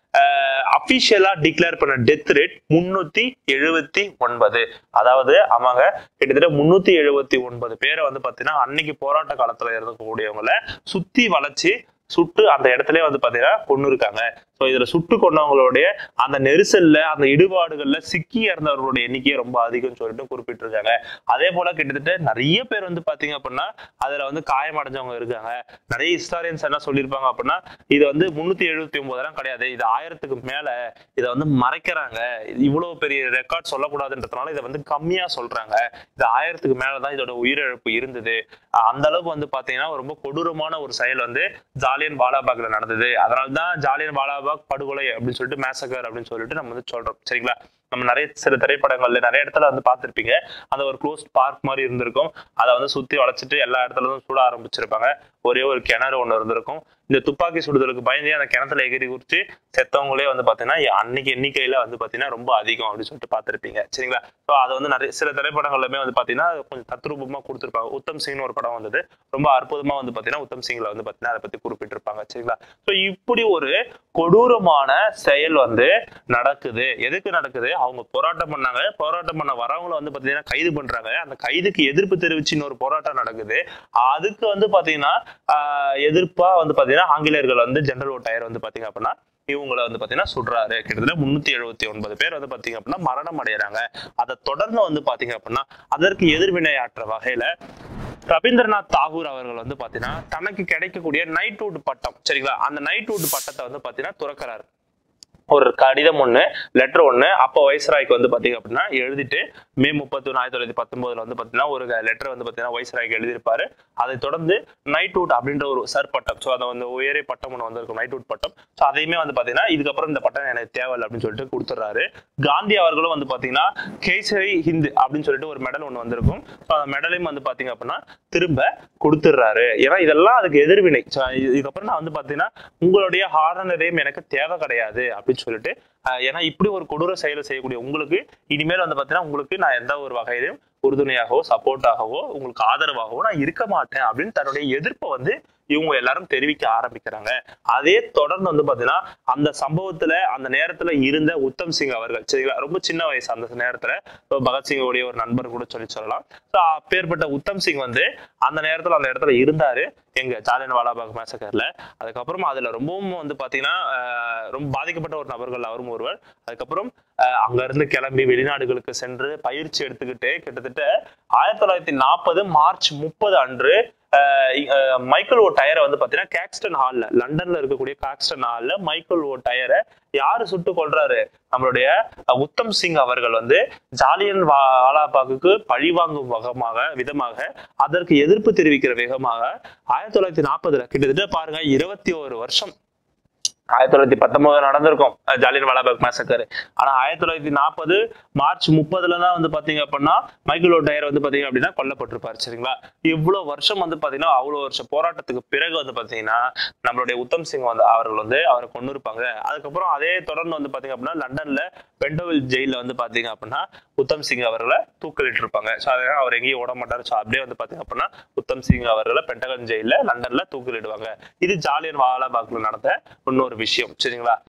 Speaker 1: அபிஷியலா டிக்ளேர் பண்ண டெத் ரேட் முன்னூத்தி எழுபத்தி ஒன்பது அதாவது அவங்க கிட்டத்தட்ட முன்னூத்தி எழுபத்தி ஒன்பது பேரை வந்து பாத்தீங்கன்னா அன்னைக்கு போராட்ட காலத்துல இருக்கக்கூடியவங்கள சுத்தி வளைச்சு சுட்டு அந்த இடத்துல வந்து பாத்தீங்கன்னா கொண்டு இருக்காங்க ஸோ இதுல சுட்டு கொண்டவங்களுடைய அந்த நெரிசல்ல அந்த இடுபாடுகள்ல சிக்கி இறந்தவர்களுடைய எண்ணிக்கையே ரொம்ப அதிகம்னு சொல்லிட்டு குறிப்பிட்டிருக்காங்க அதே போல கிட்டத்தட்ட நிறைய பேர் வந்து பாத்தீங்க அப்படின்னா அதுல வந்து காயமடைஞ்சவங்க இருக்காங்க நிறைய ஹிஸ்டாரியன்ஸ் என்ன சொல்லியிருப்பாங்க அப்படின்னா இது வந்து முன்னூத்தி எழுபத்தி ஒன்பதெல்லாம் கிடையாது இது ஆயிரத்துக்கு மேல இதை வந்து மறைக்கிறாங்க இது இவ்வளவு பெரிய ரெக்கார்ட் சொல்லக்கூடாதுன்றதுனால இதை வந்து கம்மியா சொல்றாங்க இது ஆயிரத்துக்கு மேலதான் இதோட உயிரிழப்பு இருந்தது அஹ் அந்த அளவுக்கு வந்து பாத்தீங்கன்னா ரொம்ப கொடூரமான ஒரு செயல் வந்து ஜாலியன் வாலாபாக்ல நடந்தது அதனால தான் ஜாலியன் வாலாபாக் படுகொலை அப்படின்னு சொல்லிட்டு மேசகர் அப்படின்னு சொல்லிட்டு நம்ம வந்து சொல்றோம் சரிங்களா நம்ம நிறைய சில திரைப்படங்கள்ல நிறைய இடத்துல வந்து பார்த்திருப்பீங்க அந்த ஒரு க்ளோஸ் பார்க் மாதிரி இருந்திருக்கும் அதை வந்து சுத்தி வளைச்சிட்டு எல்லா இடத்துலயும் சுட ஆரம்பிச்சிருப்பாங்க ஒரே ஒரு கிணறு ஒண்ணு இருந்திருக்கும் இந்த துப்பாக்கி சுடுதலுக்கு பயந்தே அந்த கிணத்துல எகிரி குறிச்சு செத்தவங்களே வந்து பாத்தீங்கன்னா அன்னைக்கு எண்ணிக்கையில வந்து பாத்தீங்கன்னா ரொம்ப அதிகம் அப்படின்னு சொல்லிட்டு பார்த்திருப்பீங்க சரிங்களா ஸோ அதை வந்து நிறைய சில திரைப்படங்கள்லுமே வந்து பாத்தீங்கன்னா கொஞ்சம் தத்ரூபமா கொடுத்துருப்பாங்க உத்தம் சிங்னு ஒரு படம் வந்தது ரொம்ப அற்புதமா வந்து பாத்தீங்கன்னா உத்தம் சிங்ல வந்து பாத்தீங்கன்னா அதை பத்தி குறிப்பிட்டிருப்பாங்க சரிங்களா ஸோ இப்படி ஒரு கொடூரமான செயல் வந்து நடக்குது எதுக்கு நடக்குது அவங்க போராட்டம் பண்ணாங்க போராட்டம் பண்ண வரவங்கள வந்து பாத்தீங்கன்னா கைது பண்றாங்க அந்த கைதுக்கு எதிர்ப்பு தெரிவிச்சு இன்னொரு போராட்டம் நடக்குது அதுக்கு வந்து பாத்தீங்கன்னா ஆஹ் எதிர்ப்பா வந்து பாத்தீங்கன்னா ஆங்கிலேயர்கள் வந்து ஜெனரல் ஓட்டையர் வந்து பாத்தீங்க அப்படின்னா இவங்களை வந்து பாத்தீங்கன்னா சுடுறாரு கிட்டத்தட்ட முன்னூத்தி எழுபத்தி ஒன்பது பேர் வந்து பாத்தீங்க அப்படின்னா மரணம் அடைகிறாங்க அதை தொடர்ந்து வந்து பாத்தீங்க அப்படின்னா அதற்கு எதிர்வினையாற்ற வகையில ரவீந்திரநாத் தாகூர் அவர்கள் வந்து பாத்தீங்கன்னா தனக்கு கிடைக்கக்கூடிய நைட்வுட் பட்டம் சரிங்களா அந்த நைட்வுட் பட்டத்தை வந்து பாத்தீங்கன்னா துறக்கிறாரு ஒரு கடிதம் ஒண்ணு லெட்டர் ஒண்ணு அப்போ வைஸ்ராய்க்கு வந்து பாத்தீங்க அப்படின்னா எழுதிட்டு மே முப்பத்தி ஒன்று ஆயிரத்தி தொள்ளாயிரத்தி பத்தொன்பதுல வந்து பாத்தீங்கன்னா ஒரு லெட்டர் வந்து பாத்தீங்கன்னா வைஸ்ராய்க்கு எழுதியிருப்பாரு அதை தொடர்ந்து நைட்வுட் அப்படின்ற ஒரு சர் பட்டம் ஸோ அதை வந்து உயரிய பட்டம் ஒன்று வந்திருக்கும் நைட்வுட் பட்டம் ஸோ அதையுமே வந்து பாத்தீங்கன்னா இதுக்கப்புறம் இந்த பட்டம் எனக்கு தேவையில்லை அப்படின்னு சொல்லிட்டு கொடுத்துட்றாரு காந்தி அவர்களும் வந்து பாத்தீங்கன்னா கேசரி ஹிந்த் அப்படின்னு சொல்லிட்டு ஒரு மெடல் ஒன்று வந்திருக்கும் ஸோ அந்த மெடலையும் வந்து பாத்தீங்க அப்படின்னா திரும்ப கொடுத்துட்றாரு ஏன்னா இதெல்லாம் அதுக்கு எதிர்வினை So, இது- இதுக்கப்புறம் நான் வந்து பாத்தீங்கன்னா உங்களுடைய ஹார்னரையும் எனக்கு தேவை கிடையாது அப்படின்னு சொல்லிட்டு அஹ், ஏன்னா இப்படி ஒரு கொடூர செயலை செய்யக்கூடிய உங்களுக்கு இனிமேல் வந்து பாத்தீங்கன்னா உங்களுக்கு நான் எந்த ஒரு வகையிலும் உறுதுணையாகவோ சப்போர்ட்டாகவோ உங்களுக்கு ஆதரவாகவோ நான் இருக்க மாட்டேன் அப்படின்னு தன்னுடைய எதிர்ப்பை வந்து இவங்க எல்லாரும் தெரிவிக்க ஆரம்பிக்கிறாங்க அதே தொடர்ந்து வந்து பாத்தீங்கன்னா அந்த சம்பவத்துல அந்த நேரத்துல இருந்த உத்தம் சிங் அவர்கள் சரிங்களா ரொம்ப சின்ன வயசு அந்த நேரத்துல So, பகத்சிங்கோடைய ஒரு நண்பர் கூட சொல்லி சொல்லலாம் ஸோ அப்பேற்பட்ட உத்தம் சிங் வந்து அந்த நேரத்துல அந்த இடத்துல இருந்தாரு எங்க ஜாலியன் வாலாபாக் மேசக்கர்ல அதுக்கப்புறம் அதுல ரொம்பவும் வந்து பாத்தீங்கன்னா ஆஹ், ரொம்ப பாதிக்கப்பட்ட ஒரு நபர்கள் அவரும் ஒருவர் அதுக்கப்புறம் ஆஹ், அங்க இருந்து கிளம்பி வெளிநாடுகளுக்கு சென்று பயிற்சி எடுத்துக்கிட்டு கிட்டத்தட்ட ஆயிரத்தி தொள்ளாயிரத்தி நாற்பது மார்ச் முப்பது அன்று ஆஹ், இ- ஆஹ், மைக்கேல் ஓ டயரை வந்து பாத்தீங்கன்னா கேக்ஸ்டன் ஹால்ல லண்டன்ல இருக்கக்கூடிய கேக்ஸ்டன் ஹால்ல மைக்கேல் ஓ டயரை யாரு சுட்டு கொள்றாரு நம்மளுடைய அஹ், உத்தம் சிங் அவர்கள் வந்து ஜாலியன் வா- வாலாபாகுக்கு பழிவாங்கும் வகமாக விதமாக அதற்கு எதிர்ப்பு தெரிவிக்கிற விதமாக ஆயிரத்தி தொள்ளாயிரத்தி நாற்பதுல கிட்டத்தட்ட பாருங்க இருபத்தி ஒரு வருஷம் ஆயிரத்தி தொள்ளாயிரத்தி பத்தொன்பது நடந்திருக்கும் அஹ் ஜாலியன் வாலாபாக் மேசக்கர் ஆனா ஆயிரத்தி தொள்ளாயிரத்தி நாற்பது மார்ச் முப்பதுல தான் வந்து பாத்தீங்க அப்படின்னா மைக்கேல் ஓட்டையர் வந்து பாத்தீங்க அப்படின்னா கொல்லப்பட்டிருப்பாரு சரிங்களா இவ்வளவு வருஷம் வந்து பாத்தீங்கன்னா அவ்வளவு வருஷம் போராட்டத்துக்கு பிறகு வந்து பாத்தீங்கன்னா நம்மளுடைய உத்தம் சிங் வந்து அவர்கள் வந்து அவரை கொண்டு இருப்பாங்க அதுக்கப்புறம் அதே தொடர்ந்து வந்து பாத்தீங்க அப்படின்னா லண்டன்ல பெண்டோவில் ஜெயில வந்து பாத்தீங்க அப்படின்னா உத்தம் சிங் அவர்களை தூக்கிலிட்டு இருப்பாங்க ஸோ அதனால அவர் எங்கேயும் ஓட மாட்டாரு ஸோ அப்படியே வந்து பாத்தீங்க அப்படின்னா உத்தம் சிங் அவர்களை பென்டகன் ஜெயில லண்டன்ல தூக்கிலிடுவாங்க இது ஜாலியன் வாலாபாக்ல நடந்த இன்னொரு விஷயம் சரிங்களா